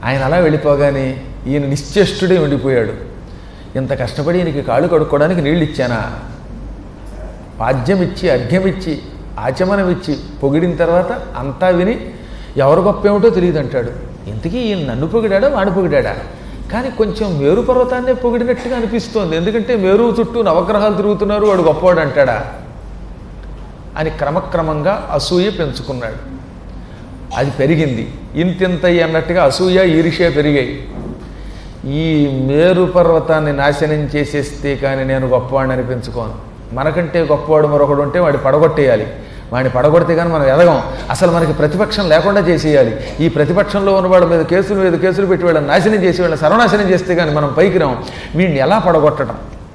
ఆయన అలా వెళ్ళిపోగానే ఈయన నిశ్చేష్టుడే ఉండిపోయాడు ఇంత కష్టపడి ఈయనకి కాళ్ళు కడుక్కోవడానికి నీళ్ళు ఇచ్చానా పాద్యం ఇచ్చి అర్ఘ్యమిచ్చి ఆచమనం ఇచ్చి పొగిడిన తర్వాత అంతా విని ఎవరు గొప్ప ఏమిటో తెలియదు అంటాడు ఇంతకీ ఈయన నన్ను పొగిడాడా వాడు పొగిడాడా కానీ కొంచెం మేరు పర్వతాన్నే పొగిడినట్టుగా అనిపిస్తోంది ఎందుకంటే మేరు చుట్టూ నవగ్రహాలు తిరుగుతున్నారు వాడు గొప్పవాడు అంటాడా అని క్రమక్రమంగా అసూయ పెంచుకున్నాడు అది పెరిగింది ఇంతింతయ్యి అన్నట్టుగా అసూయ ఈర్ష్య పెరిగాయి ఈ మేరు పర్వతాన్ని నాశనం చేసేస్తే కానీ నేను గొప్పవాడిని అనిపించుకోను మనకంటే గొప్పవాడు మరొకడు ఉంటే వాడి పడగొట్టేయాలి వాడిని పడగొడితే కానీ మనం ఎదగం అసలు మనకి ప్రతిపక్షం లేకుండా చేసేయాలి ఈ ప్రతిపక్షంలో ఉన్నవాడి మీద కేసులు మీద కేసులు పెట్టి వాళ్ళని నాశనం చేసి వాళ్ళని సర్వనాశనం చేస్తే కానీ మనం పైకి రాం వీడిని ఎలా పడగొట్టడం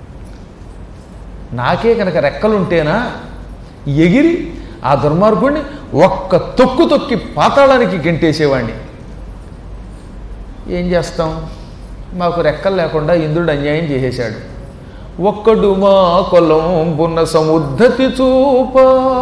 నాకే కనుక రెక్కలుంటేనా ఎగిరి ఆ దుర్మార్గుడిని ఒక్క తొక్కు తొక్కి పాతాళానికి గెంటేసేవాడిని ఏం చేస్తాం మాకు రెక్కలు లేకుండా ఇంద్రుడు అన్యాయం చేసేశాడు ఒక్కడు మా కొలంబున్న సముద్ధతి చూప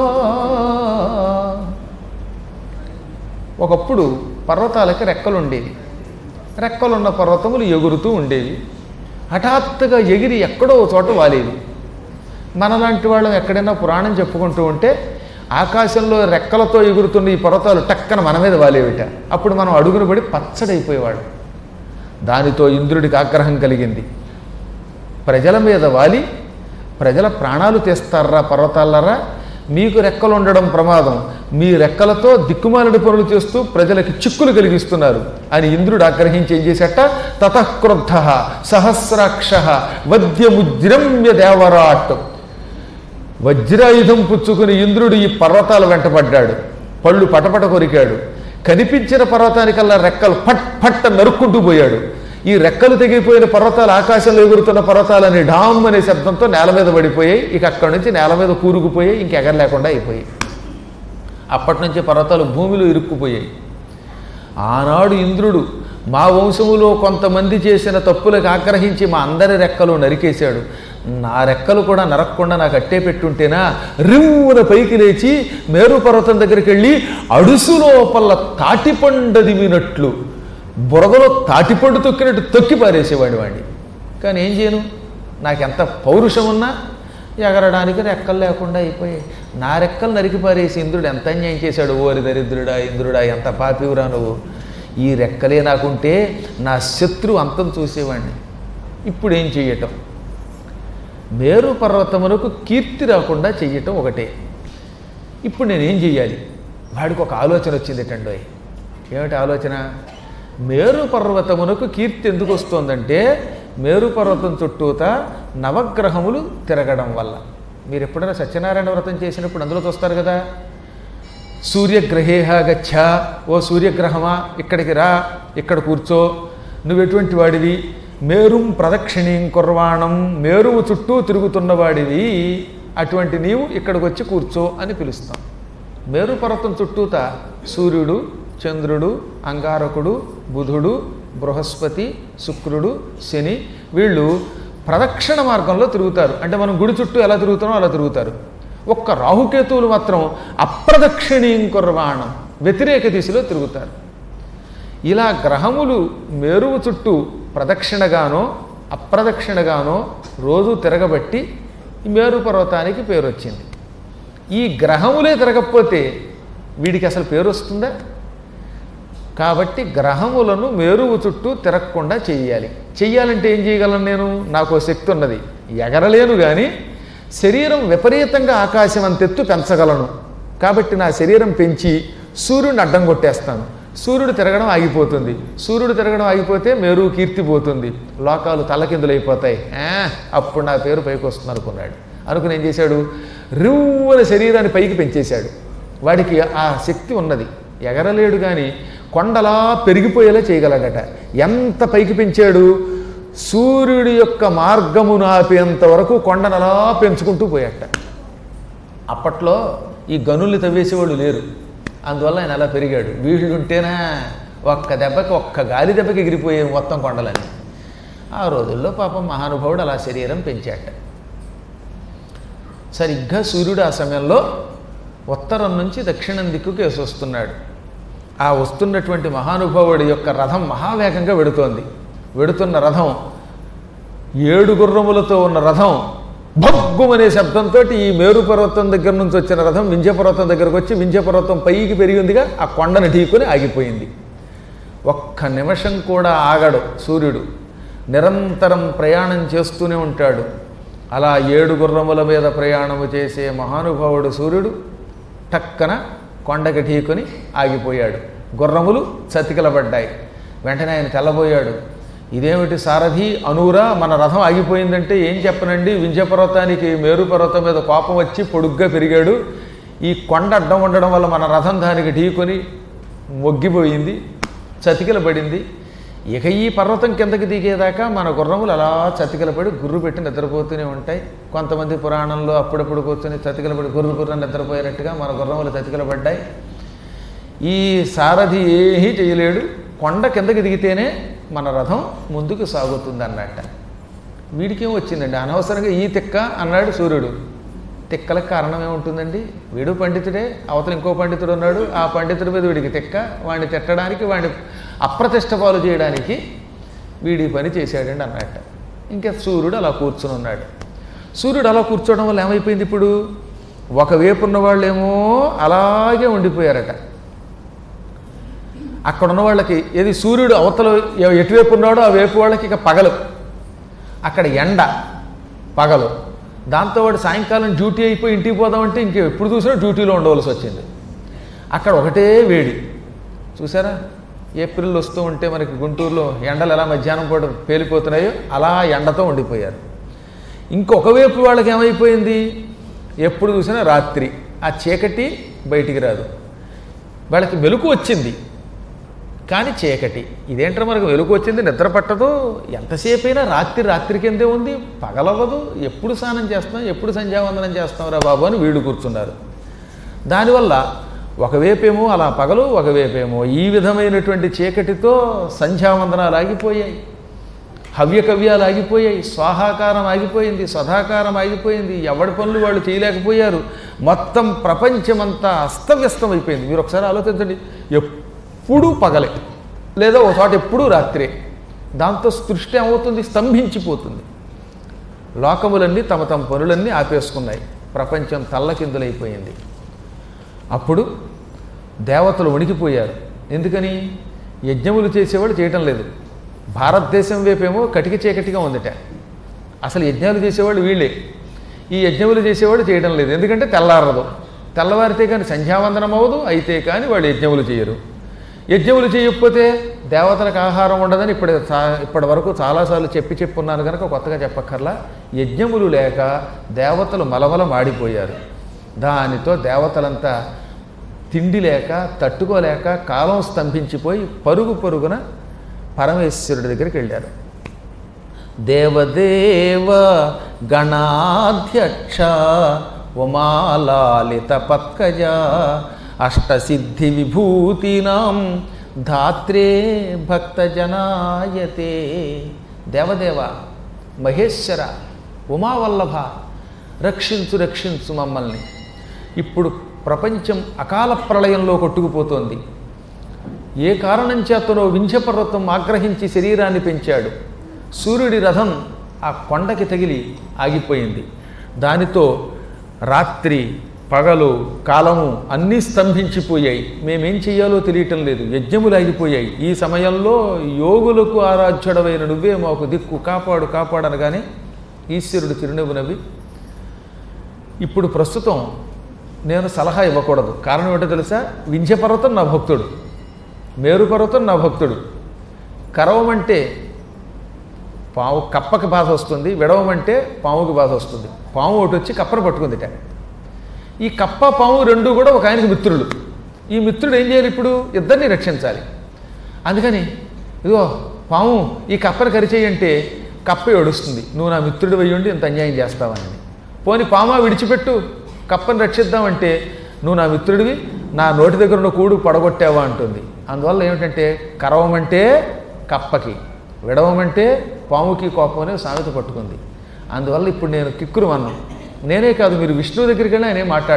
ఒకప్పుడు పర్వతాలకి రెక్కలు ఉండేవి రెక్కలున్న పర్వతములు ఎగురుతూ ఉండేవి హఠాత్తుగా ఎగిరి ఎక్కడో ఓ చోట వాలేవి మనలాంటి వాళ్ళం ఎక్కడైనా పురాణం చెప్పుకుంటూ ఉంటే ఆకాశంలో రెక్కలతో ఎగురుతున్న ఈ పర్వతాలు టక్కన మన మీద వాలేవిట అప్పుడు మనం అడుగును పడి పచ్చడైపోయేవాడు దానితో ఇంద్రుడికి ఆగ్రహం కలిగింది ప్రజల మీద వాలి ప్రజల ప్రాణాలు తీస్తారా పర్వతాలరా మీకు రెక్కలు ఉండడం ప్రమాదం మీ రెక్కలతో దిక్కుమాలడి పనులు చేస్తూ ప్రజలకి చిక్కులు కలిగిస్తున్నారు అని ఇంద్రుడు ఆగ్రహించి ఏం చేశాట తతక్రుద్ధ సహస్రాక్ష వద్యముజ్రమ్య దేవరాట్ వజ్రాయుధం పుచ్చుకుని ఇంద్రుడు ఈ పర్వతాల వెంటపడ్డాడు పళ్ళు పటపట కొరికాడు కనిపించిన పర్వతానికల్లా రెక్కలు పట్ పట్ట నరుక్కుంటూ పోయాడు ఈ రెక్కలు తెగిపోయిన పర్వతాలు ఆకాశంలో ఎగురుతున్న పర్వతాలని డామ్ అనే శబ్దంతో నేల మీద పడిపోయాయి ఇక అక్కడి నుంచి నేల మీద కూరుకుపోయాయి ఇంక ఎగర లేకుండా అయిపోయాయి అప్పటి నుంచి పర్వతాలు భూమిలో ఇరుక్కుపోయాయి ఆనాడు ఇంద్రుడు మా వంశములో కొంతమంది చేసిన తప్పులకు ఆగ్రహించి మా అందరి రెక్కలు నరికేశాడు నా రెక్కలు కూడా నరక్కుండా నాకు అట్టే పెట్టుంటేనా రివ్వున పైకి లేచి మేరు పర్వతం దగ్గరికి వెళ్ళి అడుసు లోపల తాటిపండదిమినట్లు బురదలో తాటిపండు తొక్కినట్టు తొక్కి పారేసేవాడి వాడిని కానీ ఏం చేయను నాకెంత పౌరుషం ఉన్నా ఎగరడానికి రెక్కలు లేకుండా అయిపోయాయి నా రెక్కలు నరికి పారేసి ఇంద్రుడు ఎంత అన్యాయం చేశాడు ఓరి దరిద్రుడా ఇంద్రుడా ఎంత పాపివురా నువ్వు ఈ రెక్కలే నాకుంటే నా శత్రువు అంతం చూసేవాడిని ఇప్పుడు ఏం చెయ్యటం మేరు పర్వతమునకు కీర్తి రాకుండా చెయ్యటం ఒకటే ఇప్పుడు నేనేం చెయ్యాలి వాడికి ఒక ఆలోచన వచ్చిందిటండోయ్ ఏమిటి ఆలోచన మేరు పర్వతమునకు కీర్తి ఎందుకు వస్తుందంటే మేరు పర్వతం చుట్టూత నవగ్రహములు తిరగడం వల్ల మీరు ఎప్పుడైనా సత్యనారాయణ వ్రతం చేసినప్పుడు అందులో చూస్తారు కదా సూర్యగ్రహేహ గచ్చ ఓ సూర్యగ్రహమా ఇక్కడికి రా ఇక్కడ కూర్చో నువ్వు ఎటువంటి వాడివి మేరుం ప్రదక్షిణీం కుర్వాణం మేరువు చుట్టూ తిరుగుతున్నవాడివి అటువంటి నీవు ఇక్కడికి వచ్చి కూర్చో అని పిలుస్తాం మేరు పర్వతం చుట్టూత సూర్యుడు చంద్రుడు అంగారకుడు బుధుడు బృహస్పతి శుక్రుడు శని వీళ్ళు ప్రదక్షిణ మార్గంలో తిరుగుతారు అంటే మనం గుడి చుట్టూ ఎలా తిరుగుతామో అలా తిరుగుతారు ఒక్క రాహుకేతువులు మాత్రం అప్రదక్షిణీం కుర్వాణం వ్యతిరేక దిశలో తిరుగుతారు ఇలా గ్రహములు మేరువు చుట్టూ ప్రదక్షిణగానో అప్రదక్షిణగానో రోజు తిరగబట్టి ఈ మేరు పర్వతానికి పేరు వచ్చింది ఈ గ్రహములే తిరగకపోతే వీడికి అసలు పేరు వస్తుందా కాబట్టి గ్రహములను మేరువు చుట్టూ తిరగకుండా చెయ్యాలి చెయ్యాలంటే ఏం చేయగలను నేను నాకు ఓ శక్తి ఉన్నది ఎగరలేను కానీ శరీరం విపరీతంగా ఆకాశం అంతెత్తు పెంచగలను కాబట్టి నా శరీరం పెంచి సూర్యుడిని అడ్డం కొట్టేస్తాను సూర్యుడు తిరగడం ఆగిపోతుంది సూర్యుడు తిరగడం ఆగిపోతే మేరు కీర్తి పోతుంది లోకాలు తలకిందులైపోతాయి ఆ, అప్పుడు నా పేరు పైకి వస్తుంది అనుకున్నాడు అనుకుని ఏం చేశాడు రివ్వున శరీరాన్ని పైకి పెంచేశాడు వాడికి ఆ శక్తి ఉన్నది ఎగరలేడు కానీ కొండలా పెరిగిపోయేలా చేయగలడట ఎంత పైకి పెంచాడు సూర్యుడి యొక్క మార్గమును ఆపేంత వరకు కొండను అలా పెంచుకుంటూ పోయాట అప్పట్లో ఈ గనుల్ని తవ్వేసేవాళ్ళు లేరు అందువల్ల ఆయన అలా పెరిగాడు వీళ్ళు ఉంటేనా ఒక్క దెబ్బకి ఒక్క గాలి దెబ్బకి ఎగిరిపోయే మొత్తం కొండలని ఆ రోజుల్లో పాపం మహానుభావుడు అలా శరీరం పెంచాట సరిగ్గా సూర్యుడు ఆ సమయంలో ఉత్తరం నుంచి దక్షిణం దిక్కుకు వేసి వస్తున్నాడు ఆ వస్తున్నటువంటి మహానుభావుడి యొక్క రథం మహావేగంగా వెడుతోంది వెడుతున్న రథం ఏడు గుర్రములతో ఉన్న రథం భగ్గుమనే శబ్దంతో ఈ మేరు పర్వతం దగ్గర నుంచి వచ్చిన రథం వింధ్య పర్వతం దగ్గరకు వచ్చి వింధ్య పర్వతం పైకి పెరిగిందిగా ఆ కొండను ఢీకొని ఆగిపోయింది ఒక్క నిమిషం కూడా ఆగడు సూర్యుడు నిరంతరం ప్రయాణం చేస్తూనే ఉంటాడు అలా ఏడు గుర్రముల మీద ప్రయాణము చేసే మహానుభావుడు సూర్యుడు టక్కన కొండకి ఢీకొని ఆగిపోయాడు గుర్రములు చతికిలబడ్డాయి వెంటనే ఆయన తెల్లబోయాడు ఇదేమిటి సారథి అనూరా మన రథం ఆగిపోయిందంటే ఏం చెప్పనండి వింధ్య పర్వతానికి మేరు పర్వతం మీద కోపం వచ్చి పొడుగ్గా పెరిగాడు ఈ కొండ అడ్డం ఉండడం వల్ల మన రథం దానికి ఢీకొని మొగ్గిపోయింది చతికిలబడింది ఇక ఈ పర్వతం కిందకి దిగేదాకా మన గుర్రములు అలా చతికిలపడి గుర్రు పెట్టి నిద్రపోతూనే ఉంటాయి కొంతమంది పురాణంలో అప్పుడప్పుడు కూర్చొని చతికిలపడి గుర్రు గుర్ర నిద్రపోయినట్టుగా మన గుర్రములు చతికిలబడ్డాయి ఈ సారథి ఏమీ చేయలేడు కొండ కిందకి దిగితేనే మన రథం ముందుకు సాగుతుంది అన్నట్ట వీడికేం వచ్చిందండి అనవసరంగా ఈ తిక్క అన్నాడు సూర్యుడు తిక్కలకు కారణం ఏముంటుందండి వీడు పండితుడే అవతల ఇంకో పండితుడు ఉన్నాడు ఆ పండితుడి మీద వీడికి తిక్క వాడిని తిట్టడానికి వాడిని అప్రతిష్ట పాలు చేయడానికి వీడి పని చేశాడండి అన్నట్ట ఇంకా సూర్యుడు అలా కూర్చుని ఉన్నాడు సూర్యుడు అలా కూర్చోవడం వల్ల ఏమైపోయింది ఇప్పుడు ఒకవైపు ఉన్న వాళ్ళేమో అలాగే ఉండిపోయారట అక్కడ ఉన్న వాళ్ళకి ఏది సూర్యుడు అవతల ఎ- ఎటువైపు ఉన్నాడో ఆ వైపు వాళ్ళకి ఇక పగలు అక్కడ ఎండ పగలు దాంతో వాడు సాయంకాలం డ్యూటీ అయిపోయి ఇంటికి పోదామంటే ఇంక ఎప్పుడు చూసినా డ్యూటీలో ఉండవలసి వచ్చింది అక్కడ ఒకటే వేడి చూసారా ఏప్రిల్ వస్తూ ఉంటే మనకి గుంటూరులో ఎండలు ఎలా మధ్యాహ్నం పూట పేలిపోతున్నాయో అలా ఎండతో ఉండిపోయారు ఇంకొక వైపు వాళ్ళకి ఏమైపోయింది ఎప్పుడు చూసినా రాత్రి ఆ చీకటి బయటికి రాదు వాళ్ళకి వెలుగు వచ్చింది కానీ చీకటి ఇదేంటారు మనకు వెలుగు వచ్చింది నిద్ర పట్టదు ఎంతసేపు అయినా రాత్రి రాత్రి కిందే ఉంది పగలవ్వదు ఎప్పుడు స్నానం చేస్తాం ఎప్పుడు సంధ్యావందనం చేస్తాం రా బాబు అని వీడు కూర్చున్నారు దానివల్ల ఒకవైపేమో అలా పగలు ఒకవైపేమో ఈ విధమైనటువంటి చీకటితో సంధ్యావందనాలు ఆగిపోయాయి హవ్యకవ్యాలు ఆగిపోయాయి స్వాహాకారం ఆగిపోయింది సదాకారం ఆగిపోయింది ఎవడి పనులు వాళ్ళు చేయలేకపోయారు మొత్తం ప్రపంచమంతా అస్తవ్యస్తం అయిపోయింది మీరు ఒకసారి ఆలోచించండి ఎప్పుడూ పగలే లేదా ఒక చోట ఎప్పుడూ రాత్రే దాంతో సృష్టి ఏమవుతుంది స్తంభించిపోతుంది లోకములన్నీ తమ తమ పనులన్నీ ఆపేసుకున్నాయి ప్రపంచం తల్లకిందులైపోయింది అప్పుడు దేవతలు వణికిపోయారు ఎందుకని యజ్ఞములు చేసేవాళ్ళు చేయటం లేదు భారతదేశం వైపేమో కటిక చీకటిగా ఉందట అసలు యజ్ఞాలు చేసేవాళ్ళు వీళ్ళే ఈ యజ్ఞములు చేసేవాళ్ళు చేయడం లేదు ఎందుకంటే తెల్లారదు తెల్లవారితే కానీ సంధ్యావందనం అవ్వదు అయితే కానీ వాళ్ళు యజ్ఞములు చేయరు యజ్ఞములు చేయకపోతే దేవతలకు ఆహారం ఉండదని ఇప్పుడు చా- ఇప్పటి వరకు చాలాసార్లు చెప్పి చెప్పున్నాను కనుక కొత్తగా చెప్పక్కర్లా యజ్ఞములు లేక దేవతలు మలమల మాడిపోయారు దానితో దేవతలంతా తిండి లేక తట్టుకోలేక కాలం స్తంభించిపోయి పరుగు పరుగున పరమేశ్వరుడి దగ్గరికి వెళ్ళారు దేవదేవ గణాధ్యక్ష ఉమాలాలిత పత్కజ అష్టసిద్ధి విభూతినాం ధాత్రే భక్తజనాయతే దేవదేవ మహేశ్వర ఉమావల్లభ రక్షించు రక్షించు మమ్మల్ని ఇప్పుడు ప్రపంచం అకాల ప్రళయంలో కొట్టుకుపోతోంది ఏ కారణం చేతనో వింధ్యపర్వతం ఆగ్రహించి శరీరాన్ని పెంచాడు సూర్యుడి రథం ఆ కొండకి తగిలి ఆగిపోయింది దానితో రాత్రి పగలు కాలము అన్నీ స్తంభించిపోయాయి మేమేం చెయ్యాలో తెలియటం లేదు యజ్ఞములు ఆగిపోయాయి ఈ సమయంలో యోగులకు ఆరాధ్యుడవైన నువ్వే మాకు దిక్కు కాపాడు కాపాడనగానే ఈశ్వరుడు చిరునవ్వు నవ్వి ఇప్పుడు ప్రస్తుతం నేను సలహా ఇవ్వకూడదు కారణం ఏంటో తెలుసా వింధ్యపర్వతం నా భక్తుడు మేరు పర్వతం నా భక్తుడు కరవమంటే పాము కప్పకి బాధ వస్తుంది విడవమంటే పాముకి బాధ వస్తుంది పాము ఒకటి వచ్చి కప్పను పట్టుకుందిట ఈ కప్ప పాము రెండు కూడా ఒక ఆయనకి మిత్రులు ఈ మిత్రుడు ఏం చేయాలి ఇప్పుడు ఇద్దరిని రక్షించాలి అందుకని ఇదిగో పాము ఈ కప్పని కరిచేయంటే కప్ప ఏడుస్తుంది నువ్వు నా మిత్రుడు ఉండి ఇంత అన్యాయం చేస్తావని పోని పామా విడిచిపెట్టు కప్పని రక్షిద్దామంటే నువ్వు నా మిత్రుడివి నా నోటి దగ్గర ఉన్న కూడు పడగొట్టావా అంటుంది అందువల్ల ఏమిటంటే కరవమంటే కప్పకి విడవమంటే పాముకి కోపం అనే సామెత పట్టుకుంది అందువల్ల ఇప్పుడు నేను కిక్కురు అన్నాను నేనే కాదు మీరు విష్ణువు దగ్గరికి వెళ్ళి ఆయన ఏం మాట్లాడడం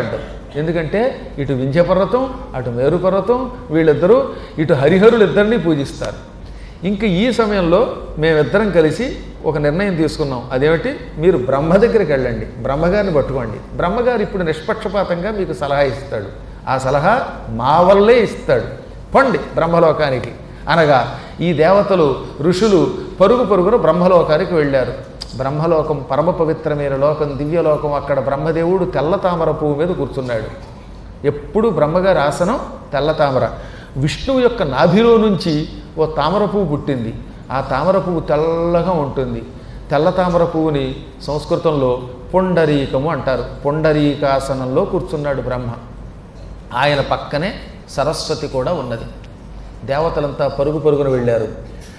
ఎందుకంటే ఇటు వింధ్య పర్వతం అటు మేరు పర్వతం వీళ్ళిద్దరూ ఇటు హరిహరులు ఇద్దరినీ పూజిస్తారు ఇంకా ఈ సమయంలో మేమిద్దరం కలిసి ఒక నిర్ణయం తీసుకున్నాం అదేమిటి మీరు బ్రహ్మ దగ్గరికి వెళ్ళండి బ్రహ్మగారిని పట్టుకోండి బ్రహ్మగారు ఇప్పుడు నిష్పక్షపాతంగా మీకు సలహా ఇస్తాడు ఆ సలహా మా వల్లే ఇస్తాడు పండి బ్రహ్మలోకానికి అనగా ఈ దేవతలు ఋషులు పరుగు పరుగున బ్రహ్మలోకానికి వెళ్ళారు బ్రహ్మలోకం పరమ పవిత్రమైన లోకం దివ్యలోకం అక్కడ బ్రహ్మదేవుడు తెల్ల తామర పువ్వు మీద కూర్చున్నాడు ఎప్పుడు బ్రహ్మగారి ఆసనం తెల్ల తామర విష్ణువు యొక్క నాభిలో నుంచి ఓ తామర పువ్వు పుట్టింది ఆ తామర పువ్వు తెల్లగా ఉంటుంది తెల్ల తామర పువ్వుని సంస్కృతంలో పొండరీకము అంటారు పొండరీకాసనంలో కూర్చున్నాడు బ్రహ్మ ఆయన పక్కనే సరస్వతి కూడా ఉన్నది దేవతలంతా పరుగు పరుగున వెళ్ళారు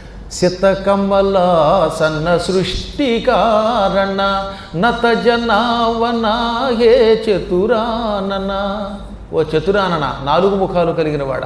సితకమలాసన్న సృష్టికారణ నత జనావనా హే చతురానన ఓ చతురానన నాలుగు ముఖాలు కలిగిన వాడ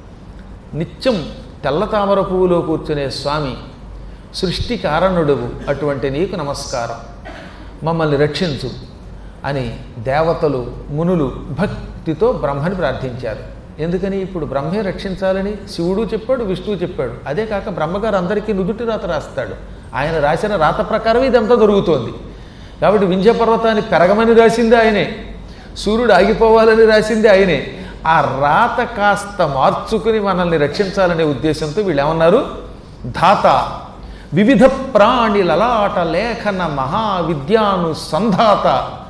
నిత్యం తెల్ల తామర పువ్వులో కూర్చునే స్వామి సృష్టి కారణుడువు అటువంటి నీకు నమస్కారం మమ్మల్ని రక్షించు అని దేవతలు మునులు భక్తితో బ్రహ్మని ప్రార్థించారు ఎందుకని ఇప్పుడు బ్రహ్మే రక్షించాలని శివుడు చెప్పాడు విష్ణువు చెప్పాడు అదే కాక బ్రహ్మగారు అందరికీ నుదుటి రాత రాస్తాడు ఆయన రాసిన రాత ప్రకారం ఇదంతా జరుగుతోంది కాబట్టి వింధ్య పర్వతాన్ని పెరగమని రాసింది ఆయనే సూర్యుడు ఆగిపోవాలని రాసింది ఆయనే ఆ రాత కాస్త మార్చుకుని మనల్ని రక్షించాలనే ఉద్దేశంతో వీళ్ళు ఏమన్నారు ధాత వివిధ ప్రాణి లలాట లేఖన మహావిద్యాను సంధాత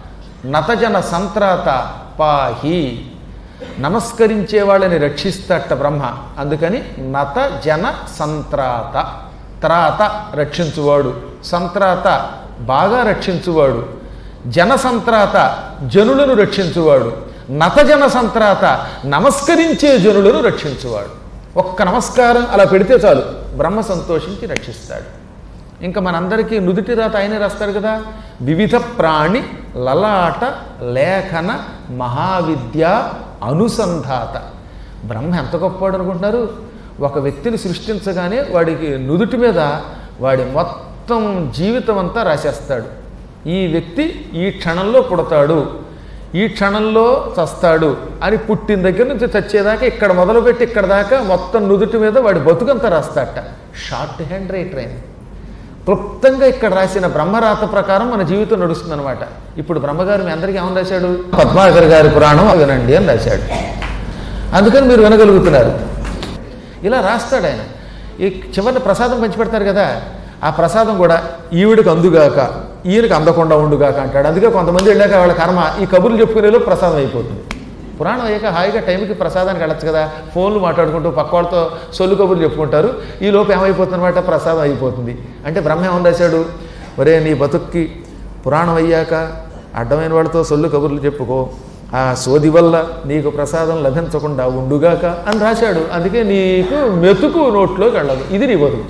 నతజన సంత్రాత పాహి నమస్కరించే వాళ్ళని రక్షిస్తట బ్రహ్మ అందుకని నత జన సంత్రాత త్రాత రక్షించువాడు సంత్రాత బాగా రక్షించువాడు జన సంత్రాత జనులను రక్షించువాడు నతజన సంత్రాత నమస్కరించే జనులను రక్షించువాడు ఒక్క నమస్కారం అలా పెడితే చాలు బ్రహ్మ సంతోషించి రక్షిస్తాడు ఇంకా మనందరికీ నుదుటి రాత ఆయనే రాస్తాడు కదా వివిధ ప్రాణి లలాట లేఖన మహావిద్య అనుసంధాత బ్రహ్మ ఎంత గొప్పవాడు అనుకుంటున్నారు ఒక వ్యక్తిని సృష్టించగానే వాడికి నుదుటి మీద వాడి మొత్తం జీవితం అంతా రాసేస్తాడు ఈ వ్యక్తి ఈ క్షణంలో పుడతాడు ఈ క్షణంలో చస్తాడు అని పుట్టిన దగ్గర నుంచి చచ్చేదాకా ఇక్కడ మొదలుపెట్టి ఇక్కడ దాకా మొత్తం నుదుటి మీద వాడి బతుకంతా రాస్తాడట షార్ట్ హ్యాండ్ రైటర్ ఆయన క్లుప్తంగా ఇక్కడ రాసిన బ్రహ్మరాత ప్రకారం మన జీవితం నడుస్తుందన్నమాట ఇప్పుడు బ్రహ్మగారు మీ అందరికీ ఏమని రాశాడు పద్మాకర్ గారి పురాణం వినండి అని రాశాడు అందుకని మీరు వినగలుగుతున్నారు ఇలా రాస్తాడు ఆయన ఈ చివరిని ప్రసాదం పంచిపెడతారు కదా ఆ ప్రసాదం కూడా ఈవిడికి అందుగాక ఈయనకి అందకుండా ఉండుగాక అంటాడు అందుకే కొంతమంది వెళ్ళాక వాళ్ళ కర్మ ఈ కబుర్లు చెప్పుకునేలో ప్రసాదం అయిపోతుంది పురాణం అయ్యాక హాయిగా టైంకి ప్రసాదానికి వెళ్ళచ్చు కదా ఫోన్లు మాట్లాడుకుంటూ పక్క వాళ్ళతో సొల్లు కబుర్లు చెప్పుకుంటారు ఈ లోపు ఏమైపోతుందన్నమాట ప్రసాదం అయిపోతుంది అంటే బ్రహ్మ ఏమని రాశాడు ఒరే నీ బతుక్కి పురాణం అయ్యాక అడ్డమైన వాళ్ళతో సొల్లు కబుర్లు చెప్పుకో ఆ సోది వల్ల నీకు ప్రసాదం లభించకుండా ఉండుగాక అని రాశాడు అందుకే నీకు మెతుకు నోట్లోకి వెళ్ళదు ఇది నీ బతుకు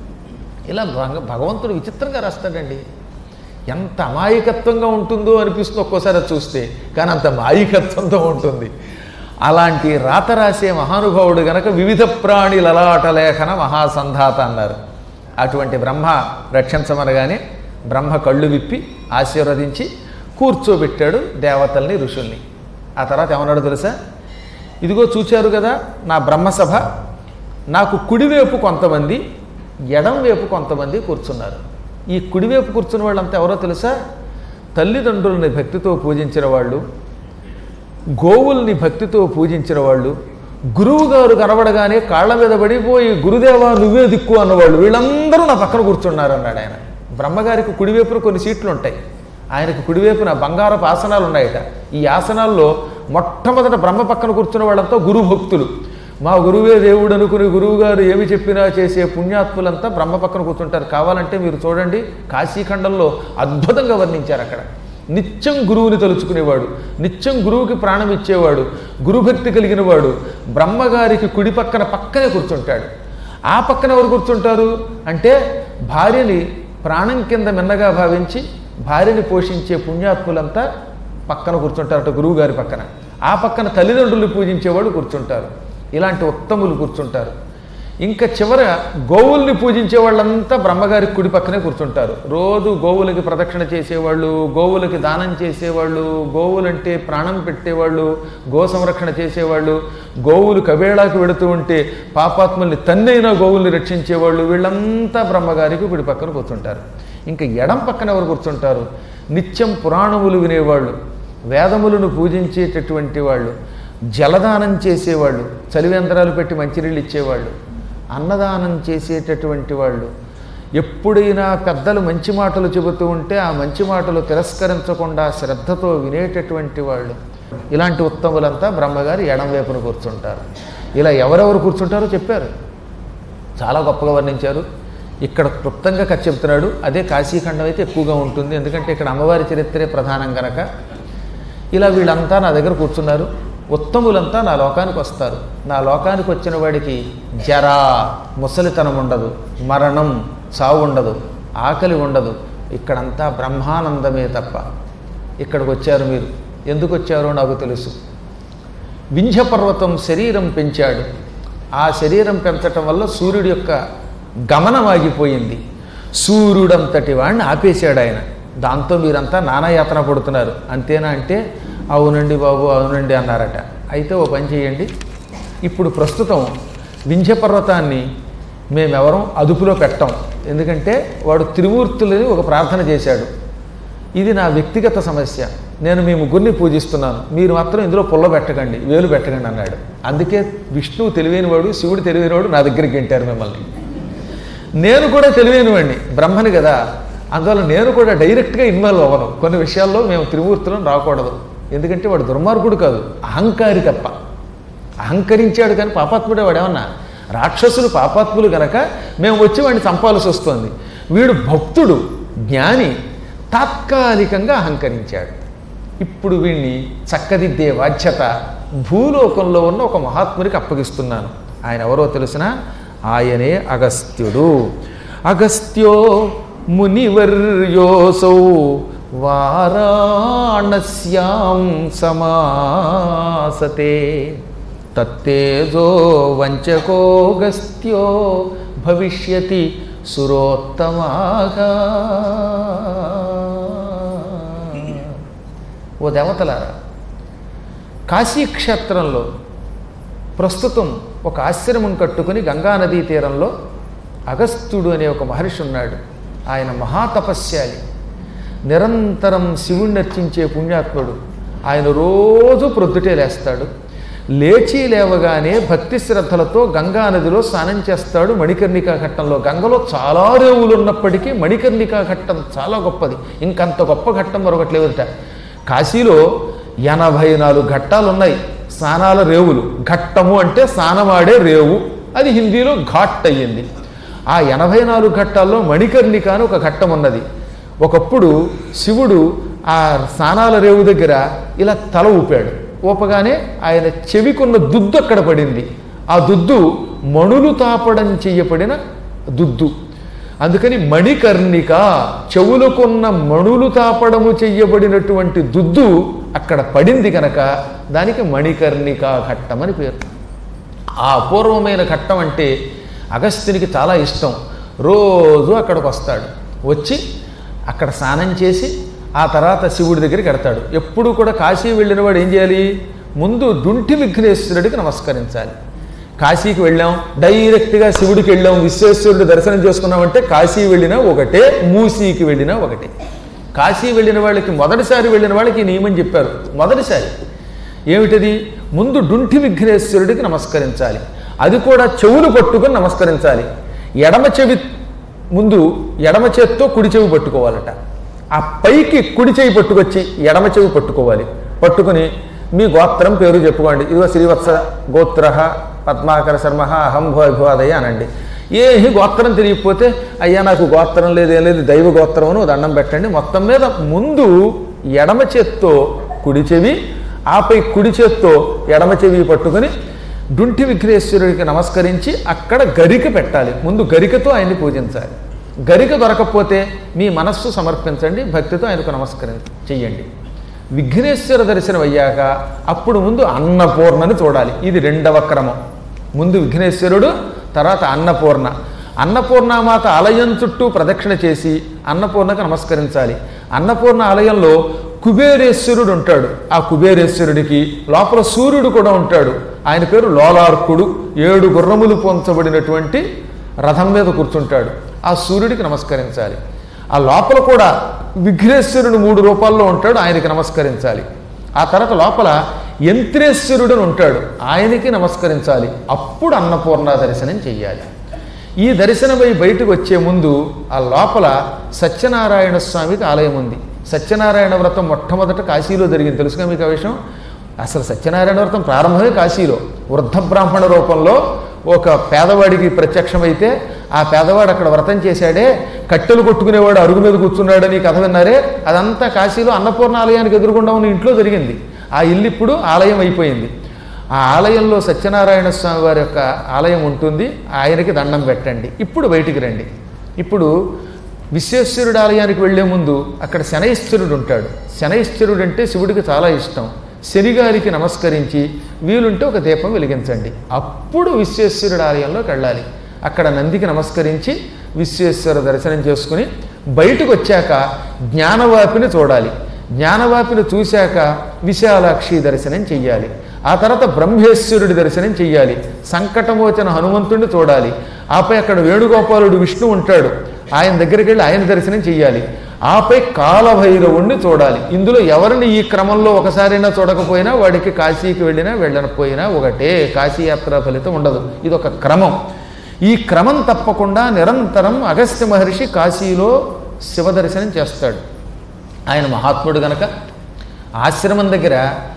ఇలా భగ- భగవంతుడు విచిత్రంగా రాస్తాడండి ఎంత అమాయకత్వంగా ఉంటుందో అనిపిస్తుంది ఒక్కోసారి అది చూస్తే కానీ అంత మాయికత్వంతో ఉంటుంది అలాంటి రాత రాసే మహానుభావుడు గనక వివిధ ప్రాణి లలాట లేఖన మహాసంధాత అన్నారు అటువంటి బ్రహ్మ రక్షించమనగానే బ్రహ్మ కళ్ళు విప్పి ఆశీర్వదించి కూర్చోబెట్టాడు దేవతల్ని ఋషుల్ని ఆ తర్వాత ఏమన్నాడు తెలుసా ఇదిగో చూచారు కదా నా బ్రహ్మసభ నాకు కుడివైపు కొంతమంది ఎడం వైపు కొంతమంది కూర్చున్నారు ఈ కుడివైపు కూర్చున్న వాళ్ళంతా ఎవరో తెలుసా తల్లిదండ్రులని భక్తితో పూజించిన వాళ్ళు గోవుల్ని భక్తితో పూజించిన వాళ్ళు గురువు గారు కనబడగానే కాళ్ళ మీద పడిపోయి గురుదేవా నువ్వే దిక్కు అన్నవాళ్ళు వీళ్ళందరూ నా పక్కన కూర్చున్నారు అన్నాడు ఆయన బ్రహ్మగారికి కుడివైపున కొన్ని సీట్లు ఉంటాయి ఆయనకు కుడివైపున బంగారపు ఆసనాలు ఉన్నాయట ఈ ఆసనాల్లో మొట్టమొదట బ్రహ్మ పక్కన కూర్చున్న వాళ్ళంతా గురు భక్తులు మా గురువే దేవుడు అనుకుని గురువు గారు ఏమి చెప్పినా చేసే పుణ్యాత్ములంతా బ్రహ్మ పక్కన కూర్చుంటారు కావాలంటే మీరు చూడండి కాశీఖండంలో అద్భుతంగా వర్ణించారు అక్కడ నిత్యం గురువుని తలుచుకునేవాడు నిత్యం గురువుకి ప్రాణం ఇచ్చేవాడు గురుభక్తి కలిగిన వాడు బ్రహ్మగారికి కుడి పక్కన పక్కనే కూర్చుంటాడు ఆ పక్కన ఎవరు కూర్చుంటారు అంటే భార్యని ప్రాణం కింద మిన్నగా భావించి భార్యని పోషించే పుణ్యాత్ములంతా పక్కన కూర్చుంటారట గురువు గారి పక్కన ఆ పక్కన తల్లిదండ్రులు పూజించేవాడు కూర్చుంటారు ఇలాంటి ఉత్తములు కూర్చుంటారు ఇంకా చివర గోవుల్ని పూజించే వాళ్ళంతా బ్రహ్మగారి కుడి పక్కనే కూర్చుంటారు రోజు గోవులకి ప్రదక్షిణ చేసేవాళ్ళు గోవులకి దానం చేసేవాళ్ళు గోవులంటే ప్రాణం పెట్టేవాళ్ళు గో సంరక్షణ చేసేవాళ్ళు గోవులు కబేళాకు వెడుతూ ఉంటే పాపాత్మల్ని తన్నైనా గోవుల్ని రక్షించేవాళ్ళు వీళ్ళంతా బ్రహ్మగారికి కుడి పక్కన కూర్చుంటారు ఇంకా ఎడం పక్కన ఎవరు కూర్చుంటారు నిత్యం పురాణములు వినేవాళ్ళు వేదములను పూజించేటటువంటి వాళ్ళు జలదానం చేసేవాళ్ళు చలివేంద్రాలు పెట్టి మంచినీళ్ళు ఇచ్చేవాళ్ళు అన్నదానం చేసేటటువంటి వాళ్ళు ఎప్పుడైనా పెద్దలు మంచి మాటలు చెబుతూ ఉంటే ఆ మంచి మాటలు తిరస్కరించకుండా శ్రద్ధతో వినేటటువంటి వాళ్ళు ఇలాంటి ఉత్తములంతా బ్రహ్మగారి ఎడం వైపున కూర్చుంటారు ఇలా ఎవరెవరు కూర్చుంటారో చెప్పారు చాలా గొప్పగా వర్ణించారు ఇక్కడ క్లుప్తంగా కథ చెప్తున్నాడు అదే కాశీఖండం అయితే ఎక్కువగా ఉంటుంది ఎందుకంటే ఇక్కడ అమ్మవారి చరిత్రే ప్రధానం గనక ఇలా వీళ్ళంతా నా దగ్గర కూర్చున్నారు ఉత్తములంతా నా లోకానికి వస్తారు నా లోకానికి వచ్చిన వాడికి జరా ముసలితనం ఉండదు మరణం చావు ఉండదు ఆకలి ఉండదు ఇక్కడంతా బ్రహ్మానందమే తప్ప ఇక్కడికి వచ్చారు మీరు ఎందుకు వచ్చారో నాకు తెలుసు వింధ్యపర్వతం శరీరం పెంచాడు ఆ శరీరం పెంచటం వల్ల సూర్యుడి యొక్క గమనం ఆగిపోయింది సూర్యుడంతటి వాడిని ఆపేశాడు ఆయన దాంతో మీరంతా నానాయాతన పడుతున్నారు అంతేనా అంటే అవునండి బాబు అవునండి అన్నారట అయితే ఓ పని చేయండి ఇప్పుడు ప్రస్తుతం వింధ్యపర్వతాన్ని మేమెవరం అదుపులో పెట్టాం ఎందుకంటే వాడు త్రిమూర్తులని ఒక ప్రార్థన చేశాడు ఇది నా వ్యక్తిగత సమస్య నేను మీ ముగ్గురిని పూజిస్తున్నాను మీరు మాత్రం ఇందులో పుల్ల పెట్టకండి వేలు పెట్టకండి అన్నాడు అందుకే విష్ణువు తెలివైనవాడు శివుడు తెలివైనవాడు నా దగ్గరికి వింటారు మిమ్మల్ని నేను కూడా తెలివైనవాడిని బ్రహ్మని కదా అందువల్ల నేను కూడా డైరెక్ట్గా ఇన్వాల్వ్ అవ్వను కొన్ని విషయాల్లో మేము త్రిమూర్తులను రాకూడదు ఎందుకంటే వాడు దుర్మార్గుడు కాదు అహంకారి తప్ప అహంకరించాడు కానీ పాపాత్ముడే వాడేమన్నా రాక్షసులు పాపాత్ములు గనక మేము వచ్చి వాడిని చంపాల్సి వస్తుంది వీడు భక్తుడు జ్ఞాని తాత్కాలికంగా అహంకరించాడు ఇప్పుడు వీణ్ణి చక్కదిద్దే బాధ్యత భూలోకంలో ఉన్న ఒక మహాత్మునికి అప్పగిస్తున్నాను ఆయన ఎవరో తెలిసిన ఆయనే అగస్త్యుడు అగస్త్యో మునివర్యోసౌ వారాణస్యాం సమాసతే తత్తేజో వంచకోగస్త్యో భవిష్యతి సురోత్తమాగా ఓ దేవతలారా కాశీక్షేత్రంలో ప్రస్తుతం ఒక ఆశ్రమం కట్టుకుని గంగానదీ తీరంలో అగస్త్యుడు అనే ఒక మహర్షి ఉన్నాడు ఆయన మహాతపస్యాలి నిరంతరం శివుణ్ణి అర్చించే పుణ్యాత్ముడు ఆయన రోజు ప్రొద్దుటే లేస్తాడు లేచి లేవగానే భక్తి శ్రద్ధలతో గంగా నదిలో స్నానం చేస్తాడు మణికర్ణికా ఘట్టంలో గంగలో చాలా రేవులు ఉన్నప్పటికీ మణికర్ణికా ఘట్టం చాలా గొప్పది ఇంకంత గొప్ప ఘట్టం మరొకటి లేవుట కాశీలో ఎనభై నాలుగు ఘట్టాలు ఉన్నాయి స్నానాల రేవులు ఘట్టము అంటే స్నానమాడే రేవు అది హిందీలో ఘాట్ అయ్యింది ఆ ఎనభై నాలుగు ఘట్టాల్లో మణికర్ణిక అని ఒక ఘట్టం ఉన్నది ఒకప్పుడు శివుడు ఆ స్నానాల రేవు దగ్గర ఇలా తల ఊపాడు ఊపగానే ఆయన చెవికున్న దుద్దు అక్కడ పడింది ఆ దుద్దు మణులు తాపడం చెయ్యబడిన దుద్దు అందుకని మణికర్ణిక చెవులకున్న మణులు తాపడము చెయ్యబడినటువంటి దుద్దు అక్కడ పడింది కనుక దానికి మణికర్ణిక ఘట్టం అని పేరు ఆ అపూర్వమైన ఘట్టం అంటే అగస్త్యునికి చాలా ఇష్టం రోజు అక్కడికి వస్తాడు వచ్చి అక్కడ స్నానం చేసి ఆ తర్వాత శివుడి దగ్గరికి వెడతాడు ఎప్పుడు కూడా కాశీ వెళ్ళిన వాడు ఏం చేయాలి ముందు డుంటి విఘ్నేశ్వరుడికి నమస్కరించాలి కాశీకి వెళ్ళాం డైరెక్ట్గా శివుడికి వెళ్ళాం విశ్వేశ్వరుడు దర్శనం చేసుకున్నామంటే కాశీ వెళ్ళినా ఒకటే మూసీకి వెళ్ళినా ఒకటే కాశీ వెళ్ళిన వాళ్ళకి మొదటిసారి వెళ్ళిన వాళ్ళకి ఈ నియమం చెప్పారు మొదటిసారి ఏమిటది ముందు డుంటి విఘ్నేశ్వరుడికి నమస్కరించాలి అది కూడా చెవులు పట్టుకొని నమస్కరించాలి ఎడమ చెవి ముందు ఎడమ చేత్తో కుడి చెవి పట్టుకోవాలట ఆ పైకి కుడి చెవి పట్టుకొచ్చి ఎడమ చెవి పట్టుకోవాలి పట్టుకుని మీ గోత్రం పేరు చెప్పుకోండి ఇదిగో శ్రీవత్స గోత్ర పద్మాకర శర్మ అహం భోదయ అనండి ఏ గోత్రం తెలియకపోతే అయ్యా నాకు గోత్రం లేదు ఏం లేదు దైవ గోత్రం అని ఓ దండం పెట్టండి మొత్తం మీద ముందు ఎడమ చేత్తో కుడి చెవి ఆపై కుడి చేత్తో ఎడమ చెవి పట్టుకొని డుంటి విఘ్నేశ్వరుడికి నమస్కరించి అక్కడ గరిక పెట్టాలి ముందు గరికతో ఆయన్ని పూజించాలి గరిక దొరకకపోతే మీ మనస్సు సమర్పించండి భక్తితో ఆయనకు నమస్కరి చెయ్యండి విఘ్నేశ్వర దర్శనం అయ్యాక అప్పుడు ముందు అన్నపూర్ణని చూడాలి ఇది రెండవ క్రమం ముందు విఘ్నేశ్వరుడు తర్వాత అన్నపూర్ణ అన్నపూర్ణమాత ఆలయం చుట్టూ ప్రదక్షిణ చేసి అన్నపూర్ణకు నమస్కరించాలి అన్నపూర్ణ ఆలయంలో కుబేరేశ్వరుడు ఉంటాడు ఆ కుబేరేశ్వరుడికి లోపల సూర్యుడు కూడా ఉంటాడు ఆయన పేరు లోలార్కుడు ఏడు గుర్రములు పొంచబడినటువంటి రథం మీద కూర్చుంటాడు ఆ సూర్యుడికి నమస్కరించాలి ఆ లోపల కూడా విఘ్నేశ్వరుడు మూడు రూపాల్లో ఉంటాడు ఆయనకి నమస్కరించాలి ఆ తర్వాత లోపల యంత్రేశ్వరుడు అని ఉంటాడు ఆయనకి నమస్కరించాలి అప్పుడు అన్నపూర్ణ దర్శనం చెయ్యాలి ఈ దర్శనమై బయటకు వచ్చే ముందు ఆ లోపల సత్యనారాయణ స్వామికి ఆలయం ఉంది సత్యనారాయణ వ్రతం మొట్టమొదట కాశీలో జరిగింది తెలుసుగా మీకు ఆ విషయం అసలు సత్యనారాయణ వ్రతం ప్రారంభమే కాశీలో వృద్ధ బ్రాహ్మణ రూపంలో ఒక పేదవాడికి ప్రత్యక్షమైతే ఆ పేదవాడు అక్కడ వ్రతం చేశాడే కట్టెలు కొట్టుకునేవాడు అరుగు మీద కూర్చున్నాడని కథ విన్నారే అదంతా కాశీలో అన్నపూర్ణ ఆలయానికి ఎదురుగుండా ఉన్న ఇంట్లో జరిగింది ఆ ఇల్లు ఇప్పుడు ఆలయం అయిపోయింది ఆ ఆలయంలో సత్యనారాయణ స్వామి వారి యొక్క ఆలయం ఉంటుంది ఆయనకి దండం పెట్టండి ఇప్పుడు బయటికి రండి ఇప్పుడు విశ్వేశ్వరుడు ఆలయానికి వెళ్లే ముందు అక్కడ శనైశ్వరుడు ఉంటాడు శనైశ్వరుడు అంటే శివుడికి చాలా ఇష్టం శనిగారికి నమస్కరించి వీలుంటే ఒక దీపం వెలిగించండి అప్పుడు విశ్వేశ్వరుడు ఆలయంలోకి వెళ్ళాలి అక్కడ నందికి నమస్కరించి విశ్వేశ్వర దర్శనం చేసుకుని బయటకు వచ్చాక జ్ఞానవాపిని చూడాలి జ్ఞానవాపిని చూశాక విశాలాక్షి దర్శనం చెయ్యాలి ఆ తర్వాత బ్రహ్మేశ్వరుడి దర్శనం చెయ్యాలి సంకటమోచన హనుమంతుడిని చూడాలి ఆపై అక్కడ వేణుగోపాలుడు విష్ణు ఉంటాడు ఆయన దగ్గరికి వెళ్ళి ఆయన దర్శనం చెయ్యాలి ఆపై కాలభైరవుణ్ణి చూడాలి ఇందులో ఎవరిని ఈ క్రమంలో ఒకసారైనా చూడకపోయినా వాడికి కాశీకి వెళ్ళినా వెళ్ళకపోయినా ఒకటే కాశీయాత్ర ఫలితం ఉండదు ఇది ఒక క్రమం ఈ క్రమం తప్పకుండా నిరంతరం అగస్త్య మహర్షి కాశీలో శివ దర్శనం చేస్తాడు ఆయన మహాత్ముడు గనక ఆశ్రమం దగ్గర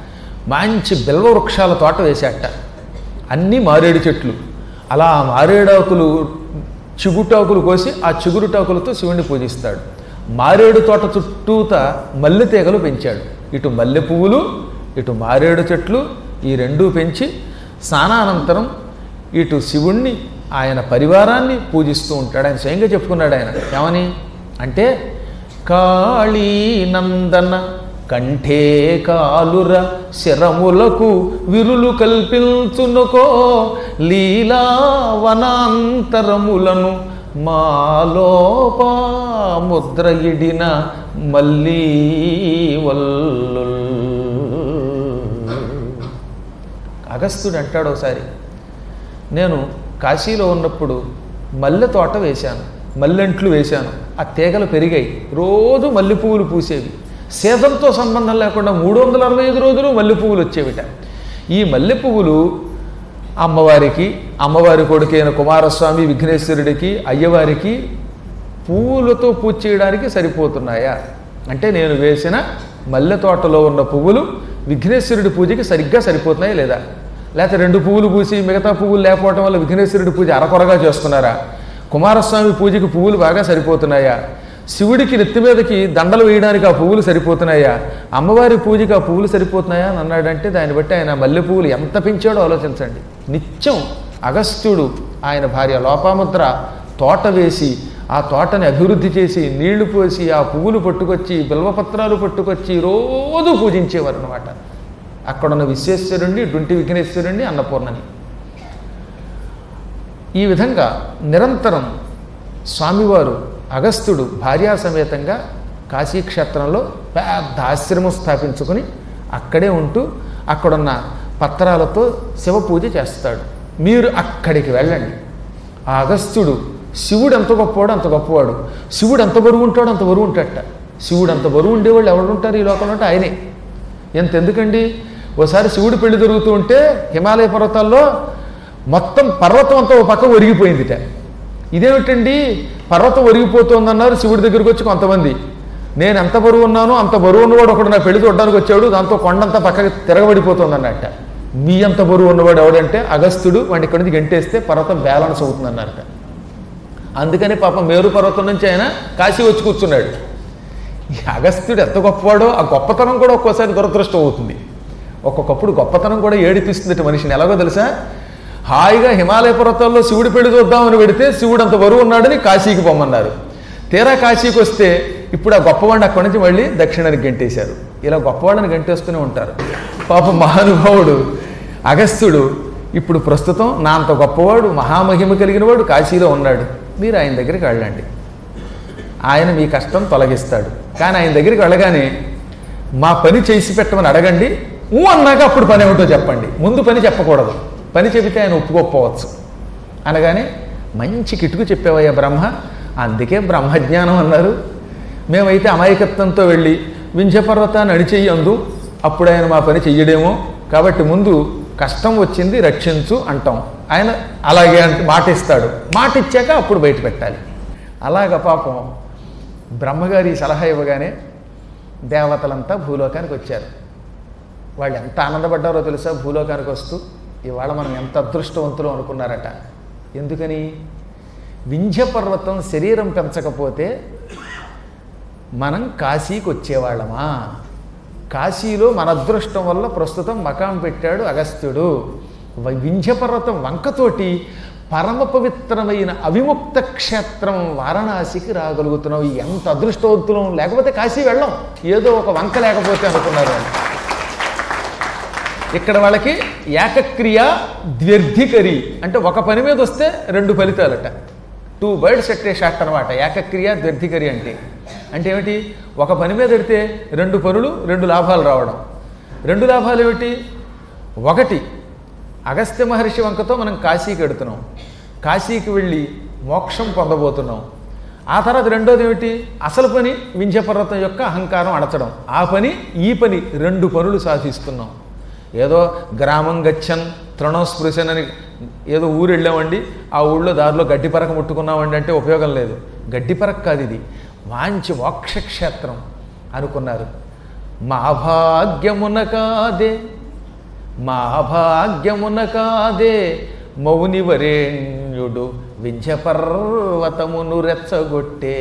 మంచి బిల్వ వృక్షాల తోట వేశాట అన్నీ మారేడు చెట్లు అలా ఆ మారేడాకులు చిగుటాకులు కోసి ఆ చిగురుటాకులతో శివుణ్ణి పూజిస్తాడు మారేడు తోట చుట్టూత మల్లె తీగలు పెంచాడు ఇటు మల్లె పువ్వులు ఇటు మారేడు చెట్లు ఈ రెండూ పెంచి స్నానానంతరం ఇటు శివుణ్ణి ఆయన పరివారాన్ని పూజిస్తూ ఉంటాడు ఆయన స్వయంగా చెప్పుకున్నాడు ఆయన ఏమని అంటే కాళీ నందన కంఠే కాలుర శరములకు విరులు కల్పించునుకో లీలావనాంతరములను మాలోపా ముద్ర ఇడిన మల్లీ వల్లుల్ అగస్త్యుడు అంటాడు ఒకసారి నేను కాశీలో ఉన్నప్పుడు మల్లె తోట వేశాను మల్లెంట్లు వేశాను ఆ తీగలు పెరిగాయి రోజు మల్లె పువ్వులు పూసేవి సీజన్తో సంబంధం లేకుండా మూడు వందల అరవై ఐదు రోజులు మల్లె పువ్వులు వచ్చేవిట ఈ మల్లె పువ్వులు అమ్మవారికి అమ్మవారి కొడుకైన కుమారస్వామి విఘ్నేశ్వరుడికి అయ్యవారికి పువ్వులతో పూజ చేయడానికి సరిపోతున్నాయా అంటే నేను వేసిన మల్లె తోటలో ఉన్న పువ్వులు విఘ్నేశ్వరుడి పూజకి సరిగ్గా సరిపోతున్నాయా లేదా లేకపోతే రెండు పువ్వులు పూసి మిగతా పువ్వులు లేకపోవడం వల్ల విఘ్నేశ్వరుడి పూజ అరకొరగా చేస్తున్నారా కుమారస్వామి పూజకి పువ్వులు బాగా సరిపోతున్నాయా శివుడికి నెత్తి మీదకి దండలు వేయడానికి ఆ పువ్వులు సరిపోతున్నాయా అమ్మవారి పూజకి ఆ పువ్వులు సరిపోతున్నాయా అని అన్నాడంటే దాన్ని బట్టి ఆయన మల్లె పువ్వులు ఎంత పెంచాడో ఆలోచించండి నిత్యం అగస్త్యుడు ఆయన భార్య లోపాముద్ర తోట వేసి ఆ తోటని అభివృద్ధి చేసి నీళ్లు పోసి ఆ పువ్వులు పట్టుకొచ్చి బిల్వపత్రాలు పట్టుకొచ్చి రోజు పూజించేవారు అనమాట అక్కడున్న విశ్వేశ్వరుణ్ణి డుంటి విఘ్నేశ్వరుణ్ణి అన్నపూర్ణని ఈ విధంగా నిరంతరం స్వామివారు అగస్త్యుడు భార్యా సమేతంగా కాశీక్షేత్రంలో పెద్ద ఆశ్రమం స్థాపించుకొని అక్కడే ఉంటూ అక్కడున్న పత్రాలతో శివ పూజ చేస్తాడు మీరు అక్కడికి వెళ్ళండి ఆ అగస్త్యుడు శివుడు ఎంత గొప్పవాడు అంత గొప్పవాడు శివుడు ఎంత బరువు ఉంటాడు అంత బరువు ఉంటాడట శివుడు అంత బరువు ఉండేవాళ్ళు ఎవరు ఉంటారు ఈ లోకంలో అంటే ఆయనే ఎంత ఎందుకండి ఓసారి శివుడు పెళ్లి జరుగుతూ ఉంటే హిమాలయ పర్వతాల్లో మొత్తం పర్వతం అంతా ఒక పక్క ఒరిగిపోయిందిట ఇదేమిటండి పర్వతం ఒరిగిపోతుందన్నారు శివుడి దగ్గరికి వచ్చి కొంతమంది నేను ఎంత బరువు ఉన్నానో అంత బరువు ఉన్నవాడు ఒకడు నా పెళ్లి చూడడానికి వచ్చాడు దాంతో కొండంతా పక్కకి తిరగబడిపోతుంది అన్నట్ట మీ అంత బరువు ఉన్నవాడు ఎవడంటే అగస్త్యుడు వాడిని ఇక్కడి నుంచి గంటేస్తే పర్వతం బ్యాలెన్స్ అవుతుంది అన్నారట అందుకని పాపం మేరు పర్వతం నుంచి ఆయన కాశీ వచ్చి కూర్చున్నాడు ఈ అగస్త్యుడు ఎంత గొప్పవాడో ఆ గొప్పతనం కూడా ఒక్కోసారి దురదృష్టం అవుతుంది ఒక్కొక్కప్పుడు గొప్పతనం కూడా ఏడిపిస్తుంది మనిషిని ఎలాగో తెలుసా హాయిగా హిమాలయ పర్వతాల్లో శివుడి పెళ్లి చూద్దామని పెడితే శివుడు అంత బరువు ఉన్నాడని కాశీకి పొమ్మన్నారు తీరా కాశీకి వస్తే ఇప్పుడు ఆ గొప్పవాడిని అక్కడి నుంచి మళ్ళీ దక్షిణానికి గంటేశారు ఇలా గొప్పవాడిని గంటేస్తూనే ఉంటారు పాప మహానుభావుడు అగస్త్యుడు ఇప్పుడు ప్రస్తుతం నా అంత గొప్పవాడు మహామహిమ కలిగిన వాడు కాశీలో ఉన్నాడు మీరు ఆయన దగ్గరికి వెళ్ళండి ఆయన మీ కష్టం తొలగిస్తాడు కానీ ఆయన దగ్గరికి వెళ్ళగానే మా పని చేసి పెట్టమని అడగండి ఊ అన్నాక అప్పుడు పని ఏమిటో చెప్పండి ముందు పని చెప్పకూడదు పని చెబితే ఆయన ఒప్పుకోకపోవచ్చు అనగానే మంచి కిటుకు చెప్పేవయ్యా బ్రహ్మ అందుకే బ్రహ్మజ్ఞానం అన్నారు మేమైతే అమాయకత్వంతో వెళ్ళి వింధ్యపర్వతాన్ని అడిచేయి అందు అప్పుడు ఆయన మా పని చెయ్యడేమో కాబట్టి ముందు కష్టం వచ్చింది రక్షించు అంటాం ఆయన అలాగే అంటే మాట ఇస్తాడు మాట ఇచ్చాక అప్పుడు బయట పెట్టాలి అలాగ పాపం బ్రహ్మగారి సలహా ఇవ్వగానే దేవతలంతా భూలోకానికి వచ్చారు వాళ్ళు ఎంత ఆనందపడ్డారో తెలుసా భూలోకానికి వస్తూ ఇవాళ మనం ఎంత అదృష్టవంతులు అనుకున్నారట ఎందుకని వింధ్య పర్వతం శరీరం పెంచకపోతే మనం కాశీకి వచ్చేవాళ్ళమా కాశీలో మన అదృష్టం వల్ల ప్రస్తుతం మకాం పెట్టాడు అగస్త్యుడు వ- వింధ్య పర్వతం వంకతోటి పరమ పవిత్రమైన అవిముక్త క్షేత్రం వారణాసికి రాగలుగుతున్నాం ఎంత అదృష్టవంతులం లేకపోతే కాశీ వెళ్ళం ఏదో ఒక వంక లేకపోతే అనుకున్నారు వాళ్ళు ఇక్కడ వాళ్ళకి ఏకక్రియ ద్వ్యర్థికరి అంటే ఒక పని మీద వస్తే రెండు ఫలితాలట two birds at a shot అనమాట ఏకక్రియ ద్వ్యర్థికరి అంటే అంటే ఏమిటి ఒక పని మీద పెడితే రెండు పనులు రెండు లాభాలు రావడం రెండు లాభాలు ఏమిటి ఒకటి అగస్త్య మహర్షి వంకతో మనం కాశీకి వెడుతున్నాం కాశీకి వెళ్ళి మోక్షం పొందబోతున్నాం ఆ తర్వాత రెండోది ఏమిటి అసలు పని వింధ్యపర్వతం యొక్క అహంకారం అణచడం ఆ పని ఈ పని రెండు పనులు సాధిస్తున్నాం ఏదో గ్రామం గచ్చన్ తృణోస్పృశన్ అని ఏదో ఊరు వెళ్ళామండి ఆ ఊళ్ళో దారిలో గడ్డి పరక ముట్టుకున్నామండి అంటే ఉపయోగం లేదు గడ్డి పరక కాదు ఇది మంచి మోక్షక్షేత్రం అనుకున్నారు మా భాగ్యమున కాదే మా భాగ్యమున కాదే మౌని వరేణ్యుడు వింధ్యపర్వతమును రెచ్చగొట్టే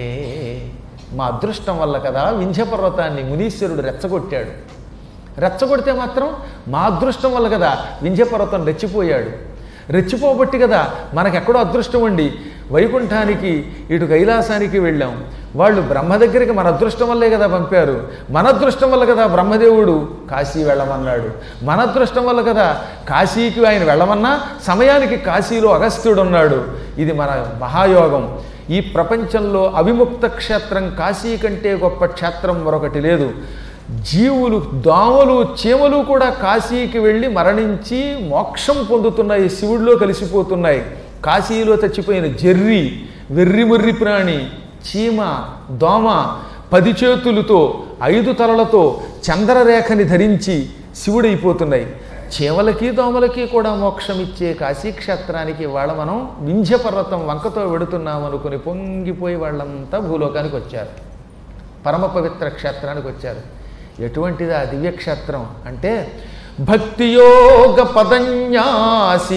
మా అదృష్టం వల్ల కదా వింధ్యపర్వతాన్ని మునీశ్వరుడు రెచ్చగొట్టాడు రెచ్చగొడితే మాత్రం మా అదృష్టం వల్ల కదా వింధ్యపర్వతం రెచ్చిపోయాడు రెచ్చిపోబట్టి కదా మనకెక్కడో అదృష్టం ఉండి వైకుంఠానికి ఇటు కైలాసానికి వెళ్ళాం వాళ్ళు బ్రహ్మ దగ్గరికి మన అదృష్టం వల్లే కదా పంపారు మన అదృష్టం వల్ల కదా బ్రహ్మదేవుడు కాశీ వెళ్ళమన్నాడు మన అదృష్టం వల్ల కదా కాశీకి ఆయన వెళ్ళమన్నా సమయానికి కాశీలో అగస్త్యుడు ఉన్నాడు ఇది మన మహాయోగం ఈ ప్రపంచంలో అవిముక్త క్షేత్రం కాశీ కంటే గొప్ప క్షేత్రం మరొకటి లేదు జీవులు దోమలు చీమలు కూడా కాశీకి వెళ్ళి మరణించి మోక్షం పొందుతున్నాయి శివుడిలో కలిసిపోతున్నాయి కాశీలో చచ్చిపోయిన జర్రి వెర్రిమొర్రి ప్రాణి చీమ దోమ పది చేతులతో ఐదు తలలతో చంద్రరేఖని ధరించి శివుడైపోతున్నాయి చీమలకి దోమలకి కూడా మోక్షం ఇచ్చే కాశీక్షేత్రానికి ఇవాళ మనం వింధ్య పర్వతం వంకతో వెడుతున్నాం అనుకుని పొంగిపోయి వాళ్ళంతా భూలోకానికి వచ్చారు పరమ పవిత్ర క్షేత్రానికి వచ్చారు ఎటువంటిది ఆ దివ్యక్షేత్రం అంటే భక్తియోగ పదన్యాసి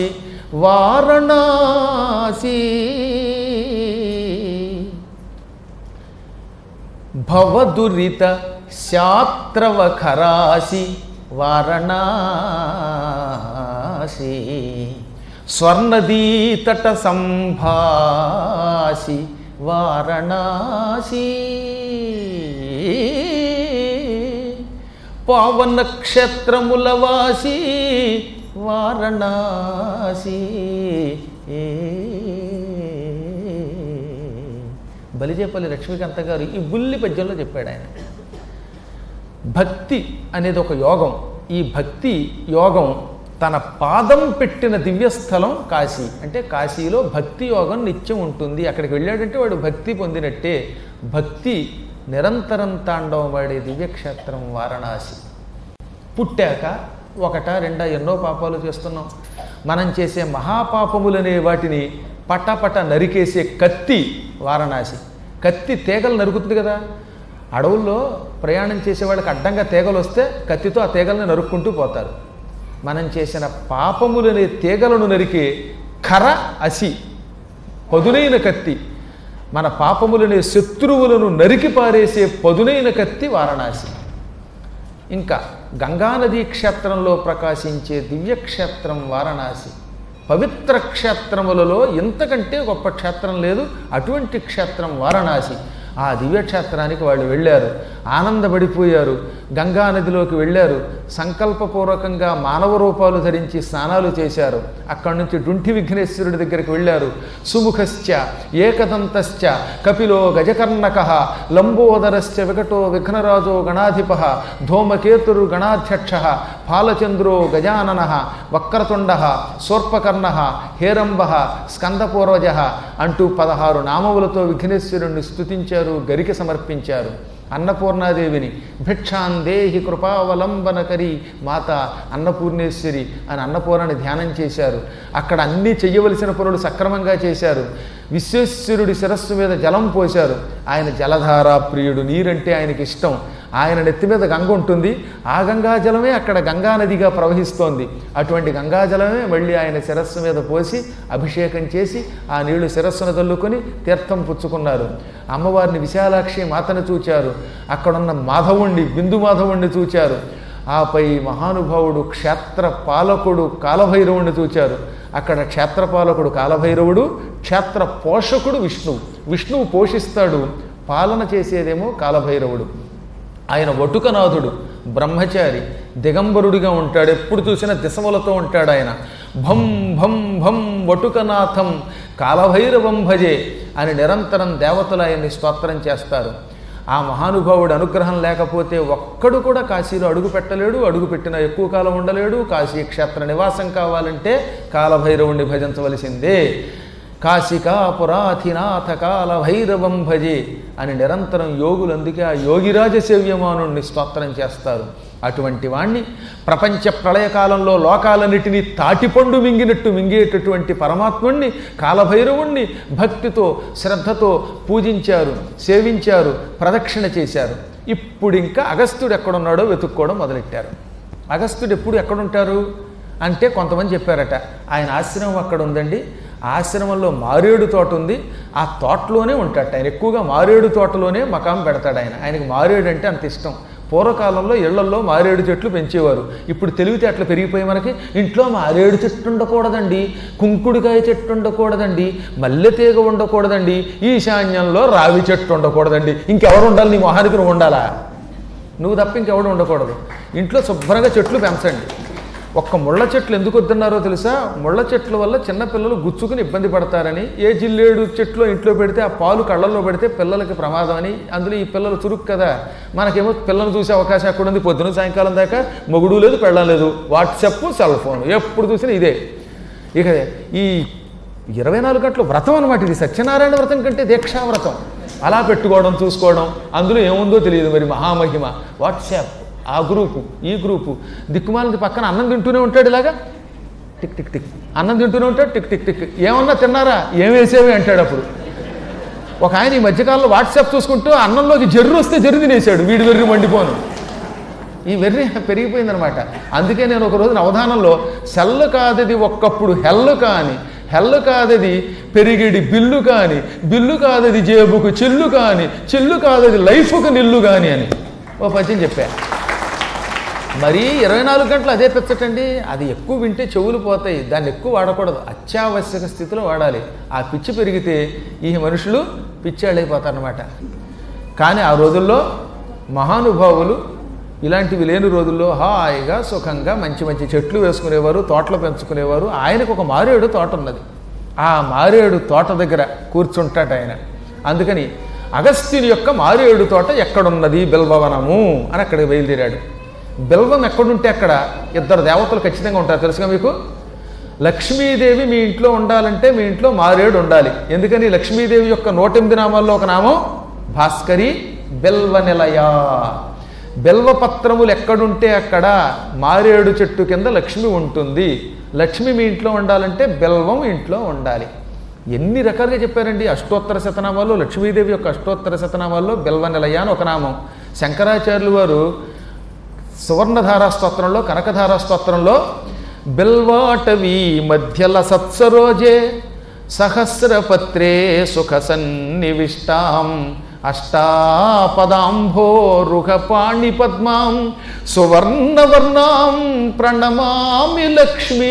వారణాసి భవదురిత శాత్రవఖరాసి వారణాసి స్వర్ణదీతట సంభాసి వారణాసి పవన క్షేత్రముల వాసి వారణాసి బలిజేపల్లి లక్ష్మీకాంత గారు ఈ బుల్లి పద్యంలో చెప్పాడు ఆయన భక్తి అనేది ఒక యోగం ఈ భక్తి యోగం తన పాదం పెట్టిన దివ్యస్థలం కాశీ అంటే కాశీలో భక్తి యోగం నిత్యం ఉంటుంది అక్కడికి వెళ్ళాడంటే వాడు భక్తి పొందినట్టే భక్తి నిరంతరం తాండవం వాడే దివ్యక్షేత్రం వారణాసి పుట్టాక ఒకట రెండా ఎన్నో పాపాలు చేస్తున్నాం మనం చేసే మహాపాపములనే వాటిని పటపట నరికేసే కత్తి వారణాసి కత్తి తీగలు నరుకుతుంది కదా అడవుల్లో ప్రయాణం చేసే వాళ్ళకి అడ్డంగా తీగలు వస్తే కత్తితో ఆ తీగలను నరుక్కుంటూ పోతారు మనం చేసిన పాపములనే తీగలను నరికే ఖర అసి పదునైన కత్తి మన పాపములనే శత్రువులను నరికి పారేసే పదునైన కత్తి వారణాసి ఇంకా గంగానదీ క్షేత్రంలో ప్రకాశించే దివ్యక్షేత్రం వారణాసి పవిత్ర క్షేత్రములలో ఇంతకంటే గొప్ప క్షేత్రం లేదు అటువంటి క్షేత్రం వారణాసి ఆ దివ్యక్షేత్రానికి వాళ్ళు వెళ్ళారు ఆనందపడిపోయారు గంగా నదిలోకి వెళ్ళారు సంకల్పపూర్వకంగా మానవ రూపాలు ధరించి స్నానాలు చేశారు అక్కడి నుంచి డుంఠి విఘ్నేశ్వరుడి దగ్గరికి వెళ్ళారు సుముఖశ్చ ఏకదంతశ్చ కపిలో గజకర్ణక లంబోదరశ్చ వికటో విఘ్నరాజో గణాధిప ధూమకేతురు గణాధ్యక్ష పాలచంద్రో గజానన వక్రతుండ శూర్పకర్ణ హేరంబ స్కందపూర్వజ అంటూ పదహారు నామములతో విఘ్నేశ్వరుణ్ణి స్తుతించారు గరిక సమర్పించారు అన్నపూర్ణాదేవిని భిక్షాందేహి కృపావలంబనకరి మాత అన్నపూర్ణేశ్వరి అని అన్నపూర్ణని ధ్యానం చేశారు అక్కడ అన్నీ చెయ్యవలసిన పనులు సక్రమంగా చేశారు విశ్వేశ్వరుడి శిరస్సు మీద జలం పోశారు ఆయన జలధార ప్రియుడు నీరంటే ఆయనకి ఇష్టం ఆయన నెత్తి మీద గంగ ఉంటుంది ఆ గంగా జలమే అక్కడ గంగా నదిగా ప్రవహిస్తోంది అటువంటి గంగా జలమే మళ్ళీ ఆయన శిరస్సు మీద పోసి అభిషేకం చేసి ఆ నీళ్లు శిరస్సును తల్లుకొని తీర్థం పుచ్చుకున్నారు అమ్మవారిని విశాలాక్షి మాతను చూచారు అక్కడున్న మాధవుణ్ణి బిందు మాధవుణ్ణి చూచారు ఆపై మహానుభావుడు క్షేత్ర పాలకుడు కాలభైరవుణ్ణి చూచారు అక్కడ క్షేత్రపాలకుడు కాలభైరవుడు క్షేత్ర పోషకుడు విష్ణువు విష్ణువు పోషిస్తాడు పాలన చేసేదేమో కాలభైరవుడు ఆయన వటుకనాథుడు బ్రహ్మచారి దిగంబరుడిగా ఉంటాడు ఎప్పుడు చూసినా దిశములతో ఉంటాడు ఆయన భం భం భం వటుకనాథం కాలభైరవం భజే అని నిరంతరం దేవతలు ఆయన్ని స్తోత్రం చేస్తారు ఆ మహానుభావుడు అనుగ్రహం లేకపోతే ఒక్కడు కూడా కాశీలో అడుగు పెట్టలేడు అడుగు పెట్టినా ఎక్కువ కాలం ఉండలేడు కాశీ క్షేత్ర నివాసం కావాలంటే కాలభైరవుణ్ణి భజించవలసిందే కాశికా పురాధినాథ కాల భైరవం భజే అని నిరంతరం యోగులు అందుకే ఆ యోగిరాజ సేవ్యమానుణ్ణి స్తోత్రం చేస్తారు అటువంటి వాణ్ణి ప్రపంచ ప్రళయకాలంలో లోకాలన్నిటినీ తాటిపండు మింగినట్టు మింగేటటువంటి పరమాత్ముణ్ణి కాలభైరవుణ్ణి భక్తితో శ్రద్ధతో పూజించారు సేవించారు ప్రదక్షిణ చేశారు ఇప్పుడు ఇంకా అగస్త్యుడు ఎక్కడున్నాడో వెతుక్కోవడం మొదలెట్టారు అగస్త్యుడు ఎప్పుడు ఎక్కడుంటారు అంటే కొంతమంది చెప్పారట ఆయన ఆశ్రమం అక్కడ ఉందండి ఆశ్రమంలో మారేడు తోట ఉంది ఆ తోటలోనే ఉంటాడు ఆయన ఎక్కువగా మారేడు తోటలోనే మకాం పెడతాడు ఆయన ఆయనకి మారేడు అంటే అంత ఇష్టం పూర్వకాలంలో ఇళ్లల్లో మారేడు చెట్లు పెంచేవారు ఇప్పుడు తెలివితేటలు పెరిగిపోయి మనకి ఇంట్లో మారేడు చెట్టు ఉండకూడదండి కుంకుడుకాయ చెట్టు ఉండకూడదండి మల్లె తీగ ఉండకూడదండి ఈశాన్యంలో రావి చెట్టు ఉండకూడదండి ఇంకెవరు ఉండాలి నీ మొహానికి నువ్వు ఉండాలా నువ్వు తప్ప ఇంకెవడు ఉండకూడదు ఇంట్లో శుభ్రంగా చెట్లు పెంచండి ఒక్క ముళ్ళ చెట్లు ఎందుకు వద్దన్నారో తెలుసా ముళ్ళ చెట్ల వల్ల చిన్నపిల్లలు గుచ్చుకుని ఇబ్బంది పడతారని ఏ జిల్లేడు చెట్లు ఇంట్లో పెడితే ఆ పాలు కళ్ళల్లో పెడితే పిల్లలకి ప్రమాదం అని అందులో ఈ పిల్లలు చురుకు కదా మనకేమో పిల్లలు చూసే అవకాశం ఎక్కడ ఉంది పొద్దున సాయంకాలం దాకా మొగుడు లేదు పెళ్ళం లేదు వాట్సప్ సెల్ ఫోన్ ఎప్పుడు చూసినా ఇదే ఇక ఈ ఇరవై నాలుగు గంటలు వ్రతం అనమాట ఇది సత్యనారాయణ వ్రతం కంటే దీక్షా వ్రతం అలా పెట్టుకోవడం చూసుకోవడం అందులో ఏముందో తెలియదు మరి మహామహిమ వాట్సాప్ ఆ గ్రూపు ఈ గ్రూపు దిక్కుమాలింది పక్కన అన్నం తింటూనే ఉంటాడు ఇలాగా టిక్ టిక్ టిక్ అన్నం తింటూనే ఉంటాడు టిక్ టిక్ టిక్ ఏమన్నా తిన్నారా ఏం వేసేవి అంటాడు అప్పుడు ఒక ఆయన ఈ మధ్యకాలంలో వాట్సాప్ చూసుకుంటూ అన్నంలోకి జర్రు వస్తే జర్రు తినేసాడు వీడి వెర్రి మండిపోను ఈ వెర్రి పెరిగిపోయిందనమాట అందుకే నేను ఒక రోజున అవధానంలో సెల్లు కాదది ఒక్కప్పుడు హెల్లు కాని హెల్లు కాదది పెరిగిడి బిల్లు కాని బిల్లు కాదది జేబుకు చిల్లు కాని చిల్లు కాదది లైఫ్కు నిల్లు కాని అని ఓ పద్యం చెప్పా మరీ ఇరవై నాలుగు గంటలు అదే పెచ్చటండి అది ఎక్కువ వింటే చెవులు పోతాయి దాన్ని ఎక్కువ వాడకూడదు అత్యావశ్యక స్థితిలో వాడాలి ఆ పిచ్చి పెరిగితే ఈ మనుషులు పిచ్చాళ్ళైపోతారనమాట కానీ ఆ రోజుల్లో మహానుభావులు ఇలాంటివి లేని రోజుల్లో హాయిగా సుఖంగా మంచి మంచి చెట్లు వేసుకునేవారు తోటలు పెంచుకునేవారు ఆయనకు ఒక మారేడు తోట ఉన్నది ఆ మారేడు తోట దగ్గర కూర్చుంటాట ఆయన అందుకని అగస్త్యుని యొక్క మారేడు తోట ఎక్కడున్నది బిల్వవనము అని అక్కడికి బయలుదేరాడు బిల్వం ఎక్కడుంటే అక్కడ ఇద్దరు దేవతలు ఖచ్చితంగా ఉంటారు తెలుసుగా మీకు లక్ష్మీదేవి మీ ఇంట్లో ఉండాలంటే మీ ఇంట్లో మారేడు ఉండాలి ఎందుకని లక్ష్మీదేవి యొక్క నూట ఎనిమిది నామాల్లో ఒక నామం భాస్కరి బెల్వ నిలయ బెల్వపత్రములు ఎక్కడుంటే అక్కడ మారేడు చెట్టు కింద లక్ష్మి ఉంటుంది లక్ష్మి మీ ఇంట్లో ఉండాలంటే బెల్వం ఇంట్లో ఉండాలి ఎన్ని రకాలుగా చెప్పారండి అష్టోత్తర శతనామాల్లో లక్ష్మీదేవి యొక్క అష్టోత్తర శతనామాల్లో బెల్వ నిలయ అని ఒక నామం శంకరాచార్యులు వారు సువర్ణధారా స్తోత్రంలో కనకధారా స్తోత్రంలో బిల్వాటవీ మధ్యల సత్సరోజే సహస్రపత్రే సుఖ సన్నివిష్టాం అష్టాపదాంభోరుహ పాణి పద్మాం సువర్ణవర్ణాం ప్రణమామి లక్ష్మీ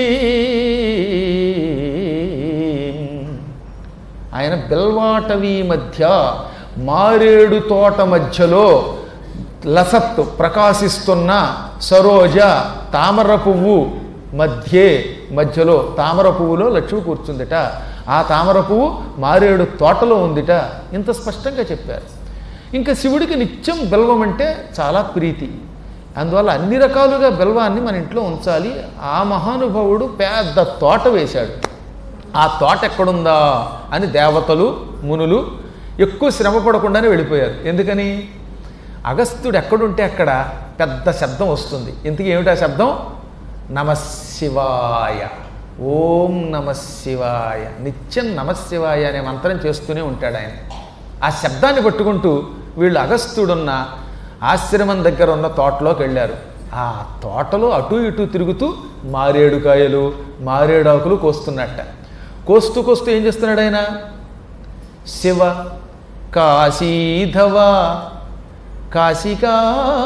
ఆయన బిల్వాటవీ మధ్య మారేడు తోట మధ్యలో లసత్ ప్రకాశిస్తున్న సరోజ తామర పువ్వు మధ్యే మధ్యలో తామర పువ్వులో లక్ష్మి కూర్చుందిట ఆ తామర పువ్వు మారేడు తోటలో ఉందిట ఇంత స్పష్టంగా చెప్పారు ఇంకా శివుడికి నిత్యం బెల్వం అంటే చాలా ప్రీతి అందువల్ల అన్ని రకాలుగా బెల్వాన్ని మన ఇంట్లో ఉంచాలి ఆ మహానుభావుడు పెద్ద తోట వేశాడు ఆ తోట ఎక్కడుందా అని దేవతలు మునులు ఎక్కువ శ్రమ పడకుండానే వెళ్ళిపోయారు ఎందుకని అగస్త్యుడు ఎక్కడుంటే అక్కడ పెద్ద శబ్దం వస్తుంది ఇంతకీ ఏమిటా శబ్దం నమశివాయ ఓం నమశివాయ నిత్యం నమశివాయ అనే మంత్రం చేస్తూనే ఉంటాడు ఆయన ఆ శబ్దాన్ని పట్టుకుంటూ వీళ్ళు అగస్త్యుడున్న ఆశ్రమం దగ్గర ఉన్న తోటలోకి వెళ్ళారు ఆ తోటలో అటు ఇటు తిరుగుతూ మారేడుకాయలు మారేడాకులు కోస్తున్నట్ట కోస్తూ కోస్తూ ఏం చేస్తున్నాడు ఆయన శివ కాశీధవ కాశికా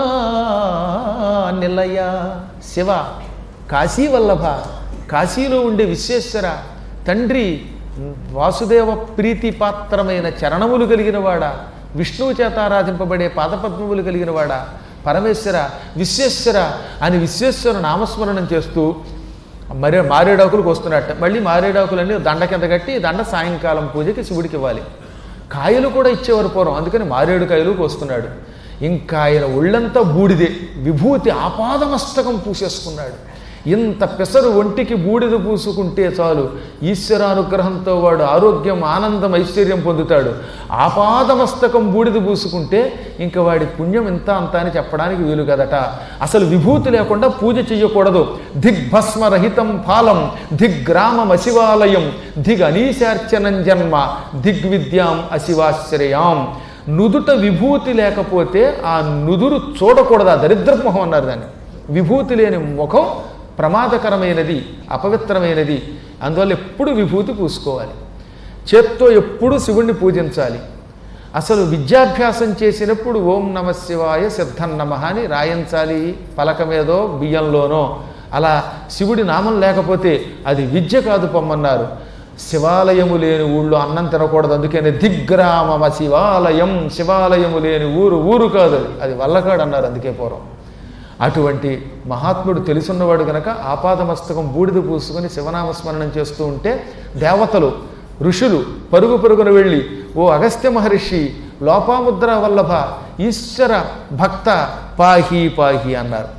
నిలయ శివ కాశీ వల్లభ కాశీలో ఉండే విశ్వేశ్వర తండ్రి వాసుదేవ ప్రీతి పాత్రమైన చరణములు కలిగిన వాడా విష్ణువు చేత ఆరాధింపబడే పాదపద్మములు కలిగిన వాడా పరమేశ్వర విశ్వేశ్వర అని విశ్వేశ్వర నామస్మరణం చేస్తూ మరి మారేడాకులకు వస్తున్నట్ట మళ్ళీ మారేడాకులన్నీ దండ కింద కట్టి ఈ దండ సాయంకాలం పూజకి శివుడికి ఇవ్వాలి కాయలు కూడా ఇచ్చేవారు పూర్వం అందుకని మారేడు కాయలు కోస్తున్నాడు ఇంకా ఆయన ఒళ్ళంతా బూడిదే విభూతి ఆపాదమస్తకం పూసేసుకున్నాడు ఇంత పెసరు ఒంటికి బూడిద పూసుకుంటే చాలు ఈశ్వరానుగ్రహంతో వాడు ఆరోగ్యం ఆనందం ఐశ్వర్యం పొందుతాడు ఆపాదమస్తకం బూడిద పూసుకుంటే ఇంకా వాడి పుణ్యం ఇంత అంత అని చెప్పడానికి వీలు కదట అసలు విభూతి లేకుండా పూజ చెయ్యకూడదు దిగ్భస్మరహితం ఫాలం దిగ్గ్రామం అశివాలయం దిగ్ అనీశార్చనం జన్మ దిగ్విద్యాం అశివాశ్రయాం నుదుట విభూతి లేకపోతే ఆ నుదురు చూడకూడదు ఆ దరిద్రపు మొహం అన్నారు దాన్ని విభూతి లేని ముఖం ప్రమాదకరమైనది అపవిత్రమైనది అందువల్ల ఎప్పుడు విభూతి పూసుకోవాలి చేత్తో ఎప్పుడు శివుణ్ణి పూజించాలి అసలు విద్యాభ్యాసం చేసినప్పుడు ఓం నమ శివాయ సిద్ధం నమ అని రాయించాలి పలక మీదో బియ్యంలోనో అలా శివుడి నామం లేకపోతే అది విద్య కాదు పొమ్మన్నారు శివాలయము లేని ఊళ్ళో అన్నం తినకూడదు అందుకని దిగ్గ్రామమ శివాలయం శివాలయము లేని ఊరు ఊరు కాదు అది అది వల్లకాడు అన్నారు అందుకే పూర్వం అటువంటి మహాత్ముడు తెలుసున్నవాడు గనక ఆపాదమస్తకం బూడిద పూసుకొని శివనామస్మరణం చేస్తూ ఉంటే దేవతలు ఋషులు పరుగు పరుగున వెళ్ళి ఓ అగస్త్య మహర్షి లోపాముద్ర వల్లభ ఈశ్వర భక్త పాహి పాహి అన్నారు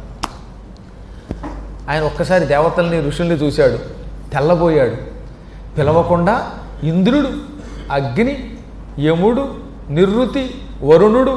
ఆయన ఒక్కసారి దేవతల్ని ఋషుల్ని చూశాడు తెల్లబోయాడు పిలవకుండా ఇంద్రుడు అగ్ని యముడు నిర్వృతి వరుణుడు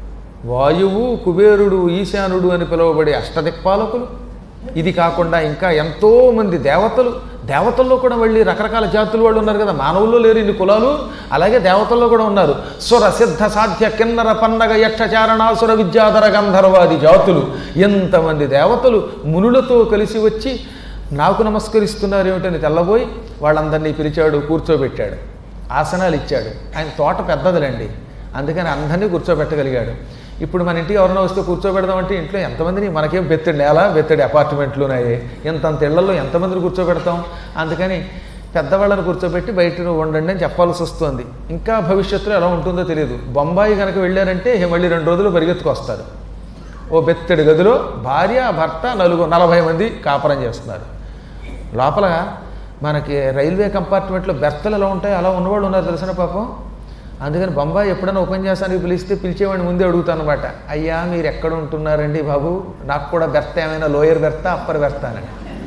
వాయువు కుబేరుడు ఈశానుడు అని పిలువబడే అష్టదిక్పాలకులు ఇది కాకుండా ఇంకా ఎంతోమంది దేవతలు దేవతల్లో కూడా మళ్ళీ రకరకాల జాతులు వాళ్ళు ఉన్నారు కదా మానవుల్లో లేరు ఇన్ని కులాలు అలాగే దేవతల్లో కూడా ఉన్నారు సుర సిద్ధ సాధ్య కిన్నర పన్నగ యక్ష చారణాసుర విద్యాధర గంధర్వాది జాతులు ఎంతమంది దేవతలు మునులతో కలిసి వచ్చి నాకు నమస్కరిస్తున్నారు ఏమిటని తెల్లబోయి వాళ్ళందరినీ పిలిచాడు కూర్చోబెట్టాడు ఆసనాలు ఇచ్చాడు ఆయన తోట పెద్దదిలేండి అందుకని అందరినీ కూర్చోబెట్టగలిగాడు ఇప్పుడు మన ఇంటికి ఎవరైనా వస్తే కూర్చోబెడదామంటే ఇంట్లో ఎంతమందిని మనకేం బెత్తడి నేల బెత్తడి అపార్ట్మెంట్లున్నాయి ఇంతంత ఇళ్లలో ఎంతమందిని కూర్చోబెడతాం అందుకని పెద్దవాళ్ళని కూర్చోబెట్టి బయట ఉండండి అని చెప్పాల్సి వస్తుంది ఇంకా భవిష్యత్తులో ఎలా ఉంటుందో తెలియదు బొంబాయి కనుక వెళ్ళారంటే మళ్ళీ రెండు రోజులు పరిగెత్తుకొస్తారు ఓ బెత్తడి గదిలో భార్య భర్త నలుగురు నలభై మంది కాపురం చేస్తున్నారు లోపల మనకి రైల్వే కంపార్ట్మెంట్లో బెర్తలు ఎలా ఉంటాయి అలా ఉన్నవాళ్ళు ఉన్నారు తెలిసిన పాపం అందుకని బొంబాయి ఎప్పుడైనా ఉపన్యాసానికి పిలిస్తే పిలిచేవాడిని ముందే అడుగుతాను అనమాట అయ్యా మీరు ఎక్కడ ఉంటున్నారండి బాబు నాకు కూడా బెర్త ఏమైనా లోయర్ బెర్త అప్పర్ బెర్త అని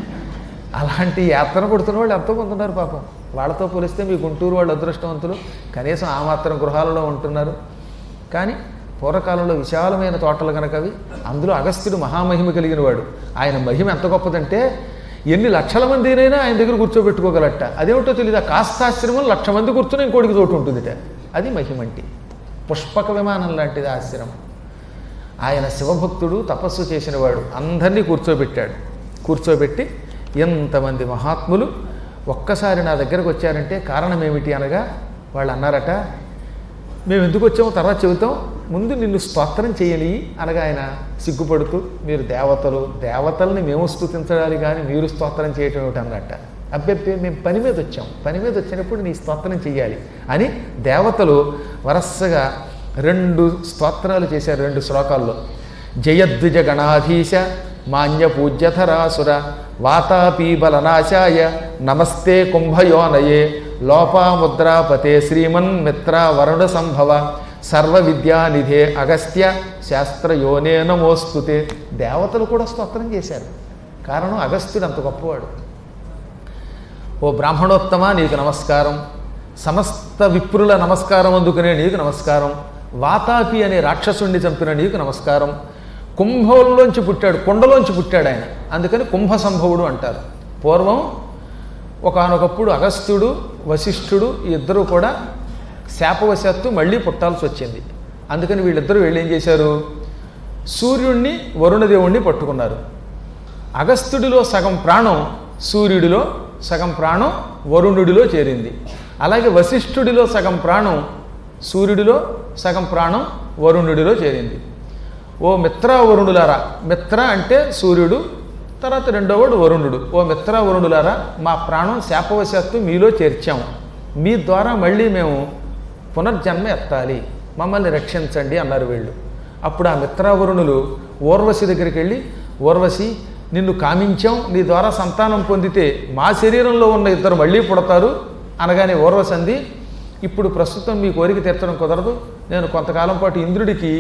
అలాంటి యాత్ర పడుతున్న వాళ్ళు ఎంతోమంది ఉన్నారు పాపం వాళ్ళతో పోలిస్తే మీ గుంటూరు వాళ్ళు అదృష్టవంతులు కనీసం ఆ మాత్రం గృహాలలో ఉంటున్నారు కానీ పూర్వకాలంలో విశాలమైన తోటలు కనుక అవి అందులో అగస్త్యుడు మహామహిమ కలిగిన వాడు ఆయన మహిమ ఎంత గొప్పదంటే ఎన్ని లక్షల మందినైనా ఆయన దగ్గర కూర్చోబెట్టుకోగలట అదేమిటో తెలియదు ఆ కాస్తాశ్రమం లక్ష మంది కూర్చొని ఇంకోటికి చోటు ఉంటుందిట అది మహిమంటి పుష్పక విమానం లాంటిది ఆ ఆశ్రమం ఆయన శివభక్తుడు తపస్సు చేసినవాడు అందరినీ కూర్చోబెట్టాడు కూర్చోబెట్టి ఎంతమంది మహాత్ములు ఒక్కసారి నా దగ్గరకు వచ్చారంటే కారణం ఏమిటి అనగా వాళ్ళు అన్నారట మేము ఎందుకు వచ్చామో తర్వాత చెబుతాం ముందు నిన్ను స్తోత్రం చేయని అనగా ఆయన సిగ్గుపడుతూ మీరు దేవతలు దేవతల్ని మేము స్తుతించడాలి కానీ మీరు స్తోత్రం చేయటం ఏమిటి అన్నట్ట అబ్బెబ్బే మేము పని మీద వచ్చాం పని మీద వచ్చినప్పుడు నీ స్తోత్రం చెయ్యాలి అని దేవతలు వరసగా రెండు స్తోత్రాలు చేశారు రెండు శ్లోకాల్లో జయద్విజ గణాధీశ మాన్య పూజ్యధరాసుర వాతాపీబలనాశాయ నమస్తే కుంభయోనయే లోపాముద్రాపతే శ్రీమన్ మిత్ర వరుణ సంభవ సర్వ విద్యానిధే అగస్త్య శాస్త్రయోనే నమోస్తుతే దేవతలు కూడా స్తోత్రం చేశారు కారణం అగస్త్యుడు అంత గొప్పవాడు ఓ బ్రాహ్మణోత్తమ నీకు నమస్కారం సమస్త విప్రుల నమస్కారం అందుకునే నీకు నమస్కారం వాతాపి అనే రాక్షసుణ్ణి చంపిన నీకు నమస్కారం కుంభంలోంచి పుట్టాడు కుండలోంచి పుట్టాడు ఆయన అందుకని కుంభ సంభవుడు అంటారు పూర్వం ఒకానొకప్పుడు అగస్త్యుడు వశిష్ఠుడు ఈ ఇద్దరు కూడా శాపవశాత్తు మళ్ళీ పుట్టాల్సి వచ్చింది అందుకని వీళ్ళిద్దరూ వెళ్ళి ఏం చేశారు సూర్యుణ్ణి వరుణదేవుణ్ణి పట్టుకున్నారు అగస్త్యుడిలో సగం ప్రాణం సూర్యుడిలో సగం ప్రాణం వరుణుడిలో చేరింది అలాగే వశిష్ఠుడిలో సగం ప్రాణం సూర్యుడిలో సగం ప్రాణం వరుణుడిలో చేరింది ఓ మిత్ర వరుణులారా మిత్ర అంటే సూర్యుడు తర్వాత రెండోవాడు వరుణుడు ఓ మిత్ర వరుణులారా మా ప్రాణం శాపవశాత్తు మీలో చేర్చాము మీ ద్వారా మళ్ళీ మేము పునర్జన్మ ఎత్తాలి మమ్మల్ని రక్షించండి అన్నారు వీళ్ళు అప్పుడు ఆ మిత్రావరుణులు ఊర్వశి దగ్గరికి వెళ్ళి ఊర్వశి నిన్ను కామించాం నీ ద్వారా సంతానం పొందితే మా శరీరంలో ఉన్న ఇద్దరు మళ్ళీ పుడతారు అనగానే ఊర్వశి అంది ఇప్పుడు ప్రస్తుతం మీ కోరిక తీర్చడం కుదరదు నేను కొంతకాలం పాటు ఇంద్రుడికి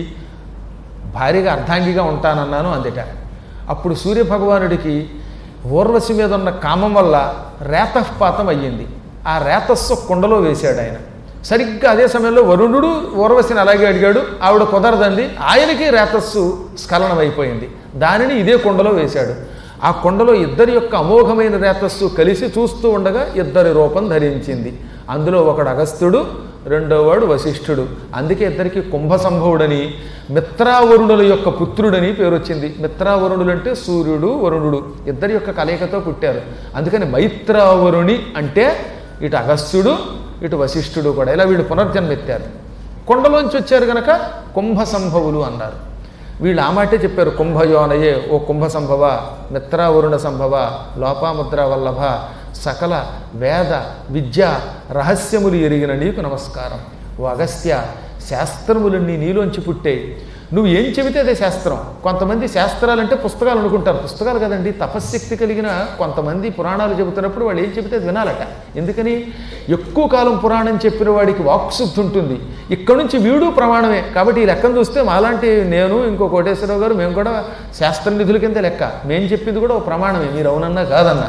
భారీగా అర్ధాంగిగా ఉంటానన్నాను అందుట అప్పుడు సూర్యభగవానుడికి ఊర్వశి మీద ఉన్న కామం వల్ల రేతపాతం అయ్యింది ఆ రేతస్సు కుండలో వేశాడు ఆయన సరిగ్గా అదే సమయంలో వరుణుడు ఊర్వశిని అలాగే అడిగాడు ఆవిడ కుదరదండి ఆయనకి రేతస్సు స్ఖలనం అయిపోయింది దానిని ఇదే కుండలో వేశాడు ఆ కుండలో ఇద్దరి యొక్క అమోఘమైన రేతస్సు కలిసి చూస్తూ ఉండగా ఇద్దరి రూపం ధరించింది అందులో ఒకడు అగస్త్యుడు రెండోవాడు వశిష్ఠుడు అందుకే ఇద్దరికి కుంభ సంభవుడని మిత్రావరుణుల యొక్క పుత్రుడని పేరు వచ్చింది మిత్రావరుణులు అంటే సూర్యుడు వరుణుడు ఇద్దరి యొక్క కలయికతో పుట్టారు అందుకని మైత్రావరుణి అంటే ఇటు అగస్త్యుడు ఇటు వశిష్ఠుడు కూడా ఇలా వీళ్ళు పునర్జన్మెత్తారు కొండలోంచి వచ్చారు గనక కుంభ సంభవులు అన్నారు వీళ్ళు ఆ మాటే చెప్పారు కుంభయోనయే ఓ కుంభ సంభవ మిత్రావరుణ సంభవ లోపాముద్ర వల్లభ సకల వేద విద్య రహస్యములు ఎరిగిన నీకు నమస్కారం ఓ అగస్త్య శాస్త్రములన్నీ నీలోంచి పుట్టే నువ్వు ఏం చెబితే అదే శాస్త్రం కొంతమంది శాస్త్రాలంటే పుస్తకాలు అనుకుంటారు పుస్తకాలు కదండి తపశ్శక్తి కలిగిన కొంతమంది పురాణాలు చెబుతున్నప్పుడు వాళ్ళు ఏం చెబితే అది వినాలట ఎందుకని ఎక్కువ కాలం పురాణం చెప్పిన వాడికి వాక్శుద్ధి ఉంటుంది ఇక్కడ నుంచి వీడు ప్రమాణమే కాబట్టి ఈ లెక్కను చూస్తే మాలాంటి నేను ఇంకో కోటేశ్వరరావు గారు మేము కూడా శాస్త్ర నిధుల కింద లెక్క మేము చెప్పింది కూడా ఒక ప్రమాణమే మీరు అవునన్నా కాదన్నా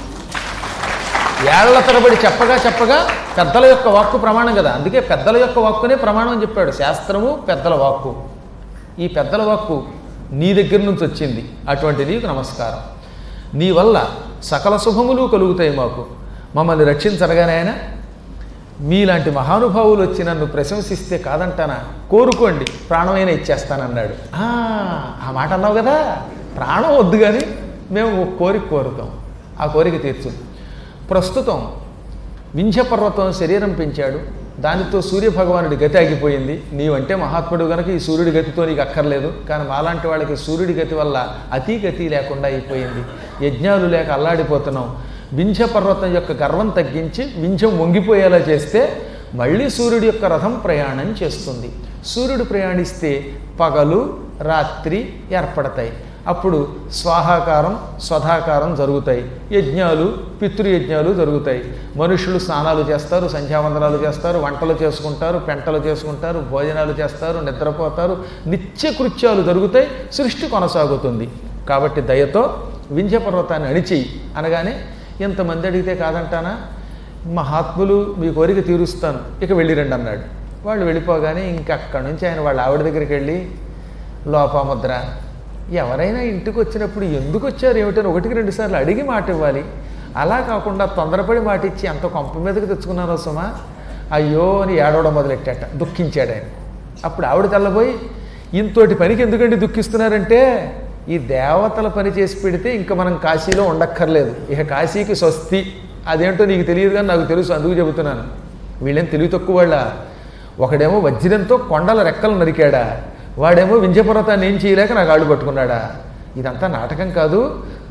ఏళ్ల తరబడి చెప్పగా చెప్పగా పెద్దల యొక్క వాక్కు ప్రమాణం కదా అందుకే పెద్దల యొక్క వాక్కునే ప్రమాణం అని చెప్పాడు శాస్త్రము పెద్దల వాక్కు ఈ పెద్దల వాక్కు నీ దగ్గర నుంచి వచ్చింది అటువంటి నీకు నమస్కారం నీ వల్ల సకల శుభములు కలుగుతాయి మాకు మమ్మల్ని రక్షించరగానే ఆయన మీలాంటి మహానుభావులు వచ్చి నన్ను ప్రశంసిస్తే కాదంటానా కోరుకోండి ప్రాణమైనా ఇచ్చేస్తానన్నాడు "ఆ, ఆ మాట అన్నావు కదా ప్రాణం వద్దు కానీ మేము ఒక కోరిక కోరుతాం ఆ కోరిక తీర్చు ప్రస్తుతం వింధ్యపర్వతం శరీరం పెంచాడు దానితో సూర్యభగవానుడి గతి ఆగిపోయింది నీవంటే మహాత్ముడు గనక ఈ సూర్యుడి గతితో నీకు అక్కర్లేదు కానీ మాలాంటి వాళ్ళకి సూర్యుడి గతి వల్ల అతి గతి లేకుండా అయిపోయింది యజ్ఞాలు లేక అల్లాడిపోతున్నాం వింధ్య పర్వతం యొక్క గర్వం తగ్గించి వింధ్యం వంగిపోయేలా చేస్తే మళ్ళీ సూర్యుడి యొక్క రథం ప్రయాణం చేస్తుంది సూర్యుడు ప్రయాణిస్తే పగలు రాత్రి ఏర్పడతాయి అప్పుడు స్వాహాకారం స్వధాకారం జరుగుతాయి యజ్ఞాలు పితృయజ్ఞాలు జరుగుతాయి మనుషులు స్నానాలు చేస్తారు సంధ్యావందనాలు చేస్తారు వంటలు చేసుకుంటారు పెంటలు చేసుకుంటారు భోజనాలు చేస్తారు నిద్రపోతారు నిత్యకృత్యాలు జరుగుతాయి సృష్టి కొనసాగుతుంది కాబట్టి దయతో వింధ్య పర్వతాన్ని అణిచేయి అనగానే ఇంతమంది అడిగితే కాదంటానా మహాత్ములు మీ కోరిక తీరుస్తాను ఇక వెళ్ళిరండి అన్నాడు వాళ్ళు వెళ్ళిపోగానే ఇంకక్కడి నుంచి ఆయన వాళ్ళ ఆవిడ దగ్గరికి వెళ్ళి లోపాముద్ర ఎవరైనా ఇంటికి వచ్చినప్పుడు ఎందుకు వచ్చారు ఏమిటని ఒకటికి రెండు సార్లు అడిగి మాట ఇవ్వాలి అలా కాకుండా తొందరపడి మాట ఇచ్చి అంత కొంప మీదకి తెచ్చుకున్నారో సుమా అయ్యో అని ఏడవడం మొదలెట్టాట దుఃఖించాడు ఆయన అప్పుడు ఆవిడ తెల్లబోయి ఇంతోటి పనికి ఎందుకండి దుఃఖిస్తున్నారంటే ఈ దేవతల పని చేసి పెడితే ఇంకా మనం కాశీలో ఉండక్కర్లేదు ఇక కాశీకి స్వస్తి అదేంటో నీకు తెలియదు కానీ నాకు తెలుసు అందుకు చెబుతున్నాను వీళ్ళేం తెలివి తక్కువ వాళ్ళ ఒకడేమో వజ్రంతో కొండల రెక్కలు నరికాడా వాడేమో వింధ్యపర్వతాన్ని ఏం చేయలేక నాకు ఆడు పట్టుకున్నాడా ఇదంతా నాటకం కాదు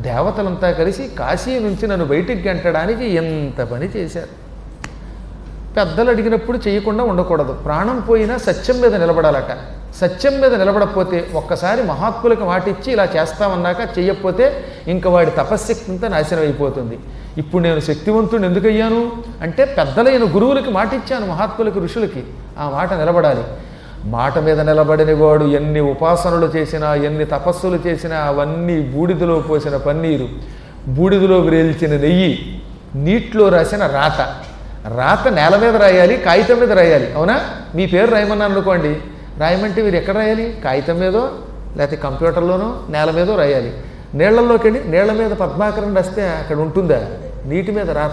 దేవతలంతా కలిసి కాశీ నుంచి నన్ను బయటికి గంటడానికి ఎంత పని చేశారు పెద్దలు అడిగినప్పుడు చేయకుండా ఉండకూడదు ప్రాణం పోయినా సత్యం మీద నిలబడాలట సత్యం మీద నిలబడకపోతే ఒక్కసారి మహాత్ములకు మాటిచ్చి ఇలా చేస్తామన్నాక చెయ్యకపోతే ఇంక వాడి తపశ్శక్తి అంతా నాశనం అయిపోతుంది ఇప్పుడు నేను శక్తివంతుడు ఎందుకు అయ్యాను అంటే పెద్దలైన గురువులకి మాటిచ్చాను మహాత్ములకి ఋషులకి ఆ మాట నిలబడాలి మాట మీద నిలబడిన వాడు ఎన్ని ఉపాసనలు చేసినా ఎన్ని తపస్సులు చేసినా అవన్నీ బూడిదలో పోసిన పన్నీరు బూడిదలో వేల్చిన నెయ్యి నీటిలో రాసిన రాత రాత నేల మీద రాయాలి కాగితం మీద రాయాలి అవునా మీ పేరు రాయమన్నాను అనుకోండి రాయమంటే మీరు ఎక్కడ రాయాలి కాగితం మీదో లేకపోతే కంప్యూటర్లోనో నేల మీదో రాయాలి నీళ్లలోకి వెళ్ళి నీళ్ల మీద పద్మాకరం రాస్తే అక్కడ ఉంటుందా నీటి మీద రాత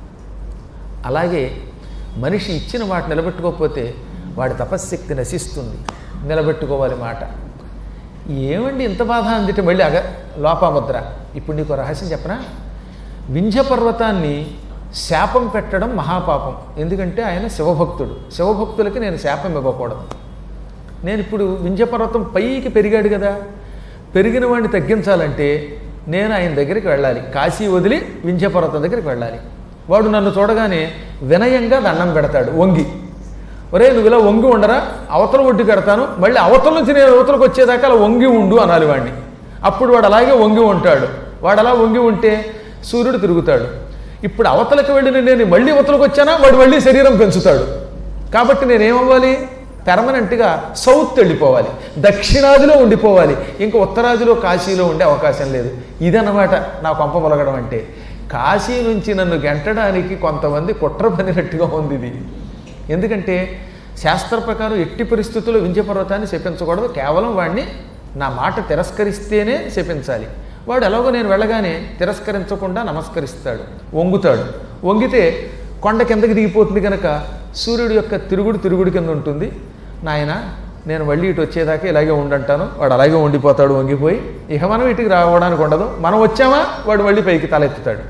అలాగే మనిషి ఇచ్చిన మాట నిలబెట్టుకోకపోతే వాడి తపశ్శక్తి నశిస్తుంది నిలబెట్టుకోవాలి మాట ఏమండి ఇంత బాధ అందితే మళ్ళీ అగ లోపాముద్ర ఇప్పుడు నీకు రహస్యం చెప్పనా వింధ్య పర్వతాన్ని శాపం పెట్టడం మహాపాపం ఎందుకంటే ఆయన శివభక్తుడు శివభక్తులకి నేను శాపం ఇవ్వకూడదు నేను ఇప్పుడు వింధ్య పర్వతం పైకి పెరిగాడు కదా పెరిగిన వాడిని తగ్గించాలంటే నేను ఆయన దగ్గరికి వెళ్ళాలి కాశీ వదిలి వింధ్య పర్వతం దగ్గరికి వెళ్ళాలి వాడు నన్ను చూడగానే వినయంగా దండం పెడతాడు వంగి ఒరే నువ్వు ఇలా వంగి ఉండరా అవతల ఒడ్డు కడతాను మళ్ళీ అవతల నుంచి నేను అవతలకు వచ్చేదాకా అలా వంగి ఉండు అనాలి వాడిని అప్పుడు వాడు అలాగే వంగి ఉంటాడు వాడు అలా వంగి ఉంటే సూర్యుడు తిరుగుతాడు ఇప్పుడు అవతలకు వెళ్ళిన నేను మళ్ళీ అవతలకు వచ్చానా వాడు మళ్ళీ శరీరం పెంచుతాడు కాబట్టి నేనేమవ్వాలి పెర్మనెంట్గా సౌత్ వెళ్ళిపోవాలి దక్షిణాదిలో ఉండిపోవాలి ఇంకా ఉత్తరాదిలో కాశీలో ఉండే అవకాశం లేదు ఇదన్నమాట నా కొంప మొలగడం అంటే కాశీ నుంచి నన్ను గెంటడానికి కొంతమంది కుట్ర పనినట్టుగా ఉంది ఇది ఎందుకంటే శాస్త్ర ప్రకారం ఎట్టి పరిస్థితుల్లో వింధ్య పర్వతాన్ని శపించకూడదు కేవలం వాడిని నా మాట తిరస్కరిస్తేనే శపించాలి వాడు ఎలాగో నేను వెళ్ళగానే తిరస్కరించకుండా నమస్కరిస్తాడు వంగుతాడు వంగితే కొండ కిందకి దిగిపోతుంది కనుక సూర్యుడి యొక్క తిరుగుడు తిరుగుడు కింద ఉంటుంది నాయన నేను మళ్ళీ ఇటు వచ్చేదాకా ఇలాగే ఉండంటాను వాడు అలాగే ఉండిపోతాడు వంగిపోయి ఇక మనం ఇటుకి రావడానికి ఉండదు మనం వచ్చామా వాడు మళ్ళీ పైకి తలెత్తుతాడు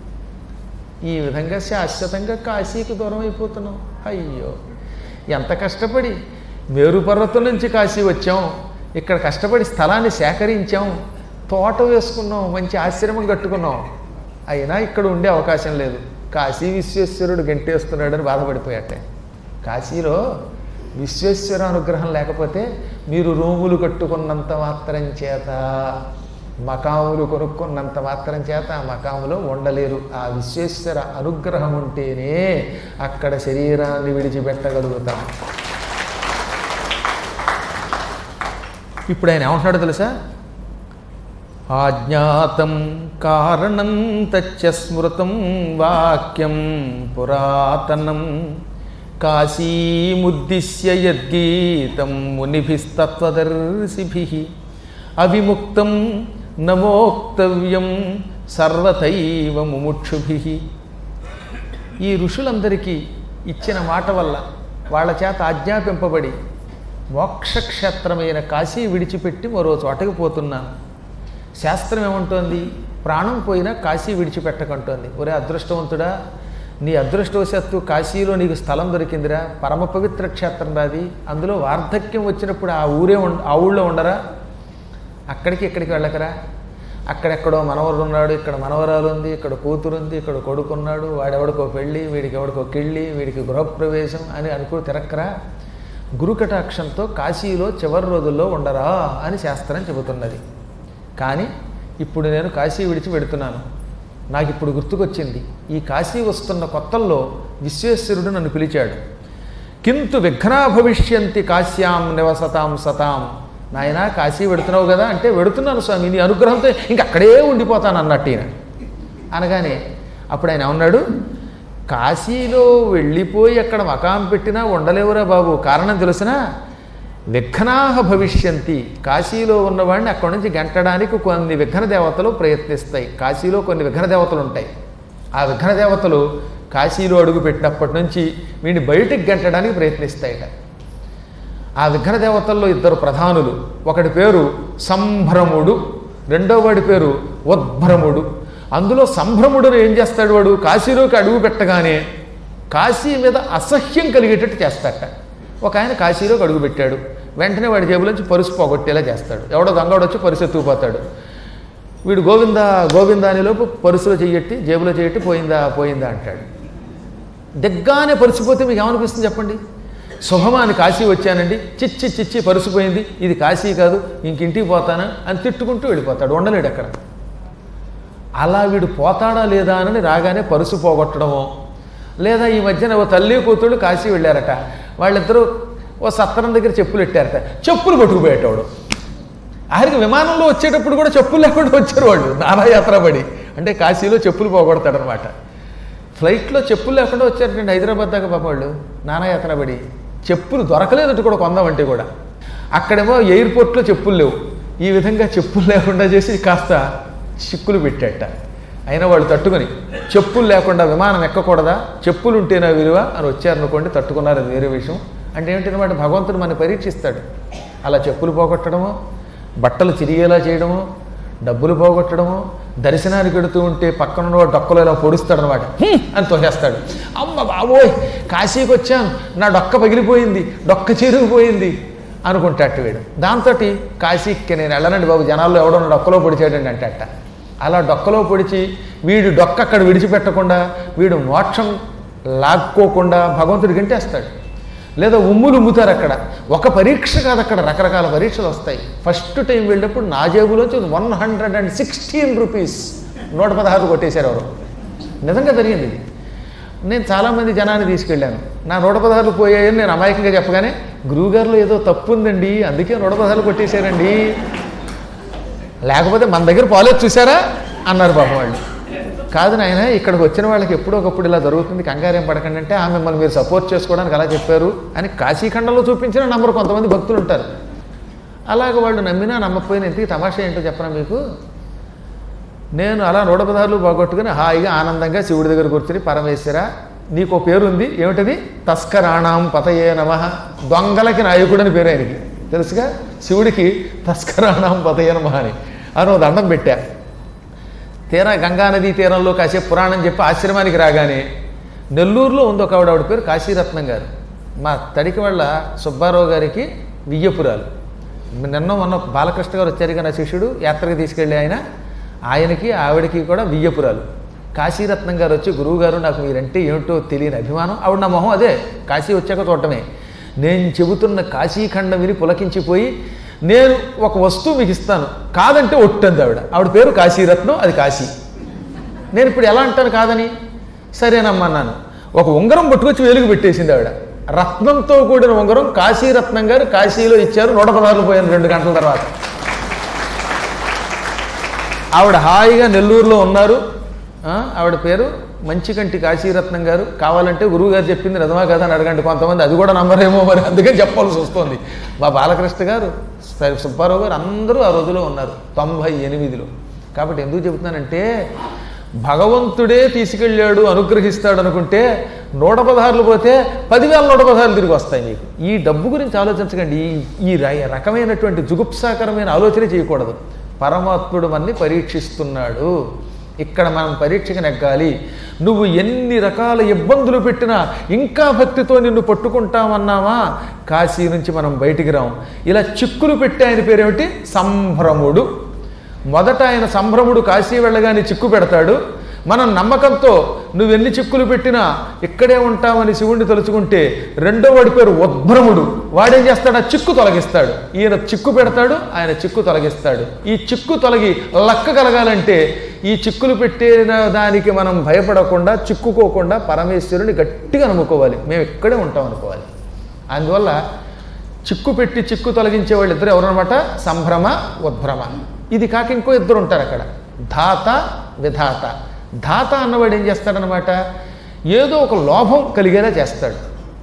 ఈ విధంగా శాశ్వతంగా కాశీకి దూరం అయిపోతున్నాం అయ్యో ఎంత కష్టపడి మేరు పర్వతం నుంచి కాశీ వచ్చాం ఇక్కడ కష్టపడి స్థలాన్ని సేకరించాం తోట వేసుకున్నాం మంచి ఆశ్రమం కట్టుకున్నాం అయినా ఇక్కడ ఉండే అవకాశం లేదు కాశీ విశ్వేశ్వరుడు గంటేస్తున్నాడని బాధపడిపోయాట కాశీలో విశ్వేశ్వర అనుగ్రహం లేకపోతే మీరు రూములు కట్టుకున్నంత మాత్రం చేత మకాములు కొనుక్కున్నంత మాత్రం చేత ఆ మకాములో ఉండలేరు ఆ విశ్వేశ్వర అనుగ్రహం ఉంటేనే అక్కడ శరీరాన్ని విడిచిపెట్టగలుగుతాం ఇప్పుడు ఆయన ఏమంటున్నాడు తెలుసా ఆజ్ఞాతం కారణం తచ్చ స్మృతం వాక్యం పురాతనం కాశీముద్దిశ్య యద్గీతం మునిభిస్తత్వదర్శిభి అవిముక్తం నమోక్తవ్యం సర్వతైవ ముముక్షుభి ఈ ఋషులందరికీ ఇచ్చిన మాట వల్ల వాళ్ళ చేత ఆజ్ఞాపింపబడి మోక్షక్షేత్రమైన కాశీ విడిచిపెట్టి మరో చోటకి పోతున్నాను శాస్త్రం ఏమంటోంది ప్రాణం పోయినా కాశీ విడిచిపెట్టకంటోంది ఒరే అదృష్టవంతుడా నీ అదృష్టవశాత్తు కాశీలో నీకు స్థలం దొరికిందిరా పరమ పవిత్ర క్షేత్రం రాది అందులో వార్ధక్యం వచ్చినప్పుడు ఆ ఊరే ఉండ ఆ ఊళ్ళో ఉండరా అక్కడికి ఇక్కడికి వెళ్ళకరా అక్కడెక్కడో మనవరు ఉన్నాడు ఇక్కడ మనవరాలు ఉంది ఇక్కడ కూతురు ఉంది ఇక్కడ కొడుకున్నాడు వాడెవడికో పెళ్ళి వీడికి ఎవడికో కిళ్ళి వీడికి గృహప్రవేశం అని అనుకో తిరక్కరా గురుకటాక్షంతో కాశీలో చివరి రోజుల్లో ఉండరా అని శాస్త్రం చెబుతున్నది కానీ ఇప్పుడు నేను కాశీ విడిచి పెడుతున్నాను నాకు ఇప్పుడు గుర్తుకొచ్చింది ఈ కాశీ వస్తున్న కొత్తల్లో విశ్వేశ్వరుడు నన్ను పిలిచాడు కింతు విఘ్నా భవిష్యంతి కాశ్యాం నివసతాం సతాం నాయనా కాశీ వెడుతున్నావు కదా అంటే వెడుతున్నాను స్వామి నీ అనుగ్రహంతో ఇంక అక్కడే ఉండిపోతాను అన్నట్టు ఈయన అనగానే అప్పుడు ఆయన ఉన్నాడు కాశీలో వెళ్ళిపోయి అక్కడ మకాం పెట్టినా ఉండలేవురా బాబు కారణం తెలిసినా విఘ్నాహ భవిష్యంతి కాశీలో ఉన్నవాడిని అక్కడి నుంచి గంటడానికి కొన్ని విఘ్న దేవతలు ప్రయత్నిస్తాయి కాశీలో కొన్ని విఘ్న దేవతలు ఉంటాయి ఆ విఘ్న దేవతలు కాశీలో అడుగు పెట్టినప్పటి నుంచి వీడిని బయటికి గంటడానికి ప్రయత్నిస్తాయట ఆ విఘ్న దేవతల్లో ఇద్దరు ప్రధానులు ఒకటి పేరు సంభ్రముడు రెండో వాడి పేరు ఉద్భ్రముడు అందులో సంభ్రముడును ఏం చేస్తాడు వాడు కాశీలోకి అడుగు పెట్టగానే కాశీ మీద అసహ్యం కలిగేటట్టు చేస్తాడట ఒక ఆయన కాశీలోకి అడుగు పెట్టాడు వెంటనే వాడి జేబులోంచి పరుసు పోగొట్టేలా చేస్తాడు ఎవడో గంగవాడు వచ్చి పరుసు ఎత్తుకుపోతాడు వీడు గోవిందా గోవిందా అనే లోపు పరుసులో చెయ్యట్టి జేబులో చెయ్యట్టి పోయిందా పోయిందా అంటాడు దిగ్గానే పరిచిపోతే మీకు ఏమనిపిస్తుంది చెప్పండి శుభమాని కాశీ వచ్చానండి చిచ్చి చిచ్చి పరిచిపోయింది ఇది కాశీ కాదు ఇంక ఇంటికి పోతాను అని తిట్టుకుంటూ వెళ్ళిపోతాడు ఉండలేడు అక్కడ అలా వీడు పోతాడా లేదా అని రాగానే పరుసు పోగొట్టడమో లేదా ఈ మధ్యన ఓ తల్లి కూతుళ్ళు కాశీ వెళ్ళారట వాళ్ళిద్దరూ ఓ సత్తరం దగ్గర చెప్పులు పెట్టారట చెప్పులు పట్టుకుపోయేటవాడు ఆఖరికి విమానంలో వచ్చేటప్పుడు కూడా చెప్పులు లేకుండా వచ్చారు వాళ్ళు నానాయాత్ర పడి అంటే కాశీలో చెప్పులు పోగొడతాడనమాట ఫ్లైట్లో చెప్పులు లేకుండా వచ్చారండి హైదరాబాద్ దాకా పాప వాళ్ళు నానాయాత్ర పడి చెప్పులు దొరకలేదట కూడా కొందామంటే కూడా అక్కడేమో ఎయిర్పోర్ట్లో చెప్పులు లేవు ఈ విధంగా చెప్పులు లేకుండా చేసి కాస్త చిక్కులు పెట్టాట అయినా వాళ్ళు తట్టుకొని చెప్పులు లేకుండా విమానం ఎక్కకూడదా చెప్పులు ఉంటేనా విలువ అని వచ్చారనుకోండి తట్టుకున్నారు అది వేరే విషయం అంటే ఏమిటనమాట భగవంతుడు మన పరీక్షిస్తాడు అలా చెప్పులు పోగొట్టడము బట్టలు చిరిగేలా చేయడము డబ్బులు పోగొట్టడము దర్శనానికి వెడుతూ ఉంటే పక్కన ఉన్న డొక్కలో ఇలా పొడుస్తాడనమాట "హ్మ్" అని తోసేస్తాడు అమ్మ బాబోయ్ కాశీకి వచ్చాను నా డొక్క పగిలిపోయింది డొక్క చిరిగిపోయింది అనుకుంటాట వీడు దాంతో కాశీకి నేను వెళ్ళనండి బాబు జనాల్లో ఎవడో నా డొక్కలో పొడిచాడండి అంటట అలా డొక్కలో పొడిచి వీడు డొక్క అక్కడ విడిచిపెట్టకుండా వీడు మోక్షం లాక్కోకుండా భగవంతుడి గంటేస్తాడు లేదా ఉమ్ములు ఉమ్ముతారు అక్కడ ఒక పరీక్ష కాదు అక్కడ రకరకాల పరీక్షలు వస్తాయి ఫస్ట్ టైం వెళ్ళినప్పుడు నా జేబులోంచి one hundred and sixteen rupees నూట పదహారు కొట్టేశారు ఎవరు నిజంగా జరిగింది ఇది నేను చాలామంది జనాన్ని తీసుకెళ్ళాను నా నూట పదహారులు పోయాయని నేను అమాయకంగా చెప్పగానే గురువుగారిలో ఏదో తప్పు ఉందండి అందుకే నూట పదహారులు కొట్టేశారండి లేకపోతే మన దగ్గర పాలేదు చూసారా అన్నారు పాపం వాళ్ళు కాదు నాయన ఇక్కడికి వచ్చిన వాళ్ళకి ఎప్పుడో ఒకప్పుడు ఇలా జరుగుతుంది కంగారేం పడకండి అంటే ఆ మిమ్మల్ని మీరు సపోర్ట్ చేసుకోవడానికి అలా చెప్పారు అని కాశీఖండంలో చూపించిన నంబర్ కొంతమంది భక్తులు ఉంటారు అలాగ వాళ్ళు నమ్మినా నమ్మకపోయినా ఇంతకీ తమాషా ఏంటో చెప్పనా మీకు నేను అలా నూట పదహారులు పోగొట్టుకుని హాయిగా ఆనందంగా శివుడి దగ్గర కూర్చుని పరమేశ్వర నీకు పేరు ఉంది ఏమిటది తస్కరాణం పతయే నమ దొంగలకి నాయకుడని పేరు ఆయనకి తెలుసుగా శివుడికి తస్కరాణం పతయే నమ అని అని ఓ దండం పెట్టా తీరా గంగానదీ తీరంలో కాసేపు పురాణం చెప్పి ఆశ్రమానికి రాగానే నెల్లూరులో ఉంది ఒక ఆవిడ ఆవిడ పేరు కాశీరత్నం గారు మా తడికి వాళ్ళ సుబ్బారావు గారికి వియ్యపురాలు నిన్న మొన్న బాలకృష్ణ గారు వచ్చారు నా శిష్యుడు యాత్రకి తీసుకెళ్ళి ఆయన ఆయనకి ఆవిడకి కూడా వియ్యపురాలు కాశీరత్నం గారు వచ్చి గురువు గారు నాకు మీరంటే ఏమిటో తెలియని అభిమానం ఆవిడ నా మొహం అదే కాశీ వచ్చాక చూడటమే నేను చెబుతున్న కాశీఖండం విని పులకించిపోయి నేను ఒక వస్తువు మీకు ఇస్తాను కాదంటే ఒట్టంది ఆవిడ ఆవిడ పేరు కాశీరత్నం అది కాశీ నేను ఇప్పుడు ఎలా అంటాను కాదని సరేనమ్మన్నాను ఒక ఉంగరం పట్టుకొచ్చి వెలుగు పెట్టేసింది ఆవిడ రత్నంతో కూడిన ఉంగరం కాశీరత్నం గారు కాశీలో ఇచ్చారు నూట పదహారులు పోయాను రెండు గంటల తర్వాత ఆవిడ హాయిగా నెల్లూరులో ఉన్నారు ఆ, ఆవిడ పేరు మంచికంటి కాశీరత్నం గారు కావాలంటే గురువు గారు చెప్పింది నిజమా కదా అని అడగండి కొంతమంది అది కూడా నమ్మరేమో మరి అందుకే చెప్పాల్సి వస్తుంది మా బాలకృష్ణ గారు స- సుబ్బారావు గారు అందరూ ఆ రోజులో ఉన్నారు తొంభై ఎనిమిదిలో కాబట్టి ఎందుకు చెబుతున్నానంటే భగవంతుడే తీసుకెళ్ళాడు అనుగ్రహిస్తాడు అనుకుంటే నూట పదహారులు పోతే పదివేల నూట పదహారులు తిరిగి వస్తాయి మీకు ఈ డబ్బు గురించి ఆలోచించకండి ఈ ఈ ర- రకమైనటువంటి జుగుప్సాకరమైన ఆలోచన చేయకూడదు పరమాత్ముడు మనని పరీక్షిస్తున్నాడు ఇక్కడ మనం పరీక్షకి నెగ్గాలి నువ్వు ఎన్ని రకాల ఇబ్బందులు పెట్టినా ఇంకా భక్తితో నిన్ను పట్టుకుంటామన్నావా కాశీ నుంచి మనం బయటికి రాం ఇలా చిక్కులు పెట్టి ఆయన పేరేమిటి సంభ్రముడు మొదట ఆయన సంభ్రముడు కాశీ వెళ్ళగానే చిక్కు పెడతాడు మనం నమ్మకంతో నువ్వెన్ని చిక్కులు పెట్టినా ఇక్కడే ఉంటామని శివుణ్ణి తలుచుకుంటే రెండో వాడి పేరు ఉద్భ్రముడు వాడేం చేస్తాడు ఆ చిక్కు తొలగిస్తాడు ఈయన చిక్కు పెడతాడు ఆయన చిక్కు తొలగిస్తాడు ఈ చిక్కు తొలగి లక్క కలగాలంటే ఈ చిక్కులు పెట్టిన దానికి మనం భయపడకుండా చిక్కుకోకుండా పరమేశ్వరుని గట్టిగా నమ్ముకోవాలి మేము ఇక్కడే ఉంటాం అనుకోవాలి అందువల్ల చిక్కు పెట్టి చిక్కు తొలగించే వాళ్ళు ఇద్దరు ఎవరన్నమాట సంభ్రమ ఉద్భ్రమ ఇది కాక ఇంకో ఇద్దరు ఉంటారు అక్కడ ధాత విధాత ధాత అన్నవాడు ఏం చేస్తాడనమాట ఏదో ఒక లోభం కలిగేలా చేస్తాడు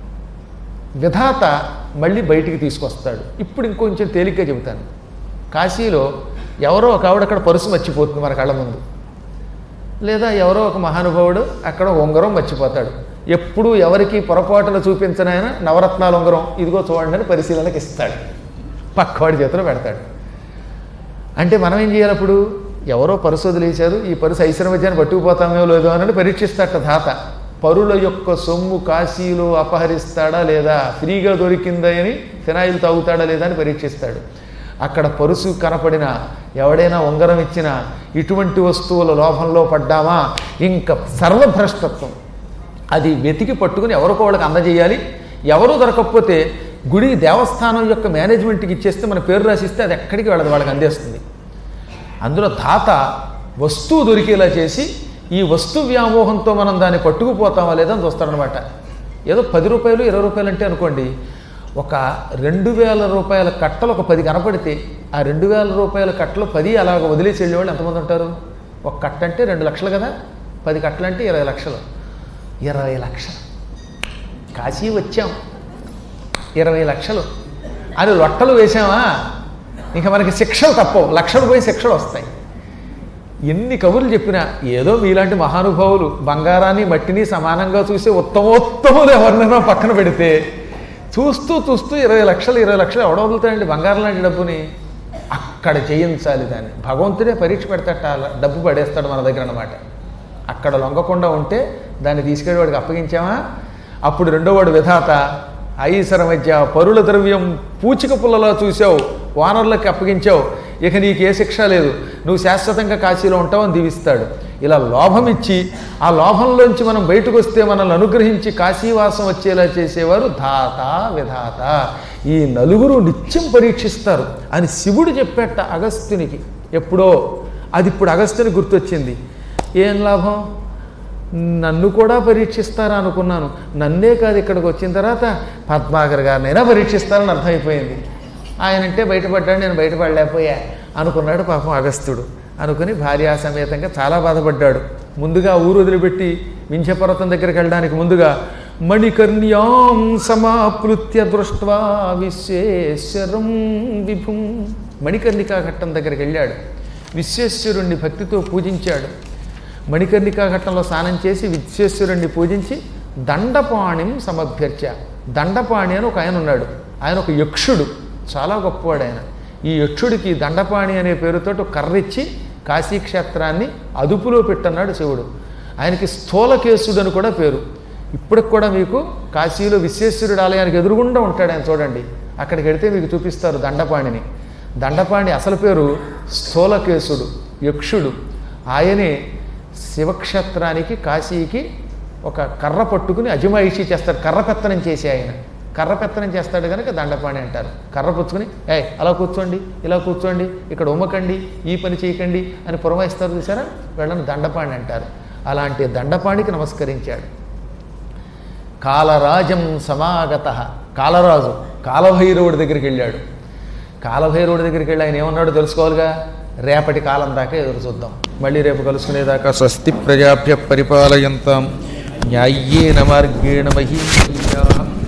విధాత మళ్ళీ బయటికి తీసుకొస్తాడు ఇప్పుడు ఇంకొంచెం తేలిగ్గా చెబుతాను కాశీలో ఎవరో ఒక ఆవిడ అక్కడ పరుసు మర్చిపోతుంది మన కళ్ళ ముందు లేదా ఎవరో ఒక మహానుభావుడు అక్కడ ఉంగరం మర్చిపోతాడు ఎప్పుడు ఎవరికి పొరపాటున చూపించనైనా నవరత్నాల ఉంగరం ఇదిగో చూడండి అని పరిశీలనకి ఇస్తాడు పక్కవాడి చేతిలో పెడతాడు అంటే మనం ఏం చేయాలి అప్పుడు ఎవరో పరుసు వదిలేశారు ఈ పరుసు ఐశ్వర్యమధ్యాన్ని పట్టుకుపోతామో లేదో అని పరీక్షిస్తాట ధాత పరుల యొక్క సొమ్ము కాశీలో అపహరిస్తాడా లేదా ఫ్రీగా దొరికిందా అని ఫినాయిల్ తాగుతాడా లేదా అని పరీక్షిస్తాడు అక్కడ పరుసు కనపడిన ఎవడైనా ఉంగరం ఇచ్చినా ఇటువంటి వస్తువుల లోభంలో పడ్డామా ఇంకా సర్వభ్రష్టత్వం అది వెతికి పట్టుకుని ఎవరికో వాళ్ళకి అందజేయాలి ఎవరు దొరకకపోతే గుడి దేవస్థానం యొక్క మేనేజ్మెంట్కి ఇచ్చేస్తే మన పేరు రాసిస్తే అది ఎక్కడికి వెళ్ళదు వాళ్ళకి అందేస్తుంది అందులో తాత వస్తువు దొరికేలా చేసి ఈ వస్తు వ్యామోహంతో మనం దాన్ని పట్టుకుపోతామా లేదా అని చూస్తాడనమాట ఏదో పది రూపాయలు ఇరవై రూపాయలు అంటే అనుకోండి ఒక రెండు వేల రూపాయల కట్టలు ఒక పది కనపడితే ఆ రెండు వేల రూపాయల కట్టలు పది అలాగ వదిలేసి వెళ్ళేవాళ్ళు ఎంతమంది ఉంటారు ఒక కట్ట అంటే రెండు లక్షలు కదా పది కట్టలు అంటే ఇరవై లక్షలు ఇరవై లక్షలు కాశీ వచ్చాం ఇరవై లక్షలు అని లొట్టలు వేసామా ఇంకా మనకి శిక్షలు తప్పవు లక్షలు పోయి శిక్షలు వస్తాయి ఎన్ని కబుర్లు చెప్పినా ఏదో మీలాంటి మహానుభావులు బంగారాన్ని మట్టిని సమానంగా చూసి ఉత్తమోత్తములు ఎవరినైనా పక్కన పెడితే చూస్తూ చూస్తూ ఇరవై లక్షలు ఇరవై లక్షలు ఎవడ వదులుతాయండి బంగారం లాంటి డబ్బుని అక్కడ చేయించాలి దాన్ని భగవంతుడే పరీక్ష పెడతాట ఆ డబ్బు పడేస్తాడు మన దగ్గర అన్నమాట అక్కడ లొంగకుండా ఉంటే దాన్ని తీసుకెళ్ళి వాడికి అప్పగించామా అప్పుడు రెండో వాడు విధాత ఐసర మధ్య పరుల ద్రవ్యం పూచిక పుల్లలో చూసావు వానరులకి అప్పగించావు ఇక నీకు ఏ శిక్ష లేదు నువ్వు శాశ్వతంగా కాశీలో ఉంటావు అని దీవిస్తాడు ఇలా లోభం ఇచ్చి ఆ లోభంలోంచి మనం బయటకు వస్తే మనల్ని అనుగ్రహించి కాశీవాసం వచ్చేలా చేసేవారు ధాత విధాత ఈ నలుగురు నిత్యం పరీక్షిస్తారు అని శివుడు చెప్పేట అగస్త్యునికి ఎప్పుడో అది ఇప్పుడు అగస్త్యుని గుర్తొచ్చింది ఏం లాభం నన్ను కూడా పరీక్షిస్తారా అనుకున్నాను నన్నే కాదు ఇక్కడికి వచ్చిన తర్వాత పద్మాకర్ గారినైనా పరీక్షిస్తారని అర్థమైపోయింది ఆయన అంటే బయటపడ్డాడు నేను బయటపడలేకపోయా అనుకున్నాడు పాపం అగస్త్యుడు అనుకుని భార్యా సమేతంగా చాలా బాధపడ్డాడు ముందుగా ఊరు వదిలిపెట్టి వింధ్యపర్వతం దగ్గరికి వెళ్ళడానికి ముందుగా మణికర్ణ్యాం సమాప్లుత్య దృష్ట్వా విశ్వేశ్వరం విభుం మణికర్ణికా ఘట్టం దగ్గరికి వెళ్ళాడు విశ్వేశ్వరుణ్ణి భక్తితో పూజించాడు మణికర్ణికా ఘట్టంలో స్నానం చేసి విశ్వేశ్వరుణ్ణి పూజించి దండపాణిం సమభ్యర్చ దండపాణి అని ఒక ఆయన ఉన్నాడు ఆయన ఒక యక్షుడు చాలా గొప్పవాడు ఆయన ఈ యక్షుడికి దండపాణి అనే పేరుతో ఒక కర్ర ఇచ్చి కాశీక్షేత్రాన్ని అదుపులో పెట్టన్నాడు శివుడు ఆయనకి స్థూలకేశుడు అని కూడా పేరు ఇప్పటికి కూడా మీకు కాశీలో విశ్వేశ్వరుడు ఆలయానికి ఎదురుగుండా ఉంటాడు ఆయన చూడండి అక్కడికి వెడితే మీకు చూపిస్తారు దండపాణిని దండపాణి అసలు పేరు స్థూలకేశుడు యక్షుడు ఆయనే శివక్షేత్రానికి కాశీకి ఒక కర్ర పట్టుకుని అజమాయిషీ చేస్తాడు కర్ర పెత్తనం చేసి ఆయన కర్ర పెత్తనం చేస్తాడు కనుక దండపాణి అంటారు కర్ర పుచ్చుకుని ఏ అలా కూర్చోండి ఇలా కూర్చోండి ఇక్కడ ఉమ్మకండి ఈ పని చేయకండి అని పురమాయిస్తారు చూసారా వీళ్ళని దండపాణి అంటారు అలాంటి దండపాణికి నమస్కరించాడు కాలరాజం సమాగత కాలరాజు కాలభైరవుడి దగ్గరికి వెళ్ళాడు కాలభైరవుడి దగ్గరికి వెళ్ళి ఆయన ఏమన్నాడో తెలుసుకోవాలిగా రేపటి కాలం దాకా ఎదురు చూద్దాం మళ్ళీ రేపు కలుసుకునేదాకా స్వస్తి ప్రజాభ్య పరిపాలయంతాం న్యాయ్యేన మార్గేణ మహీ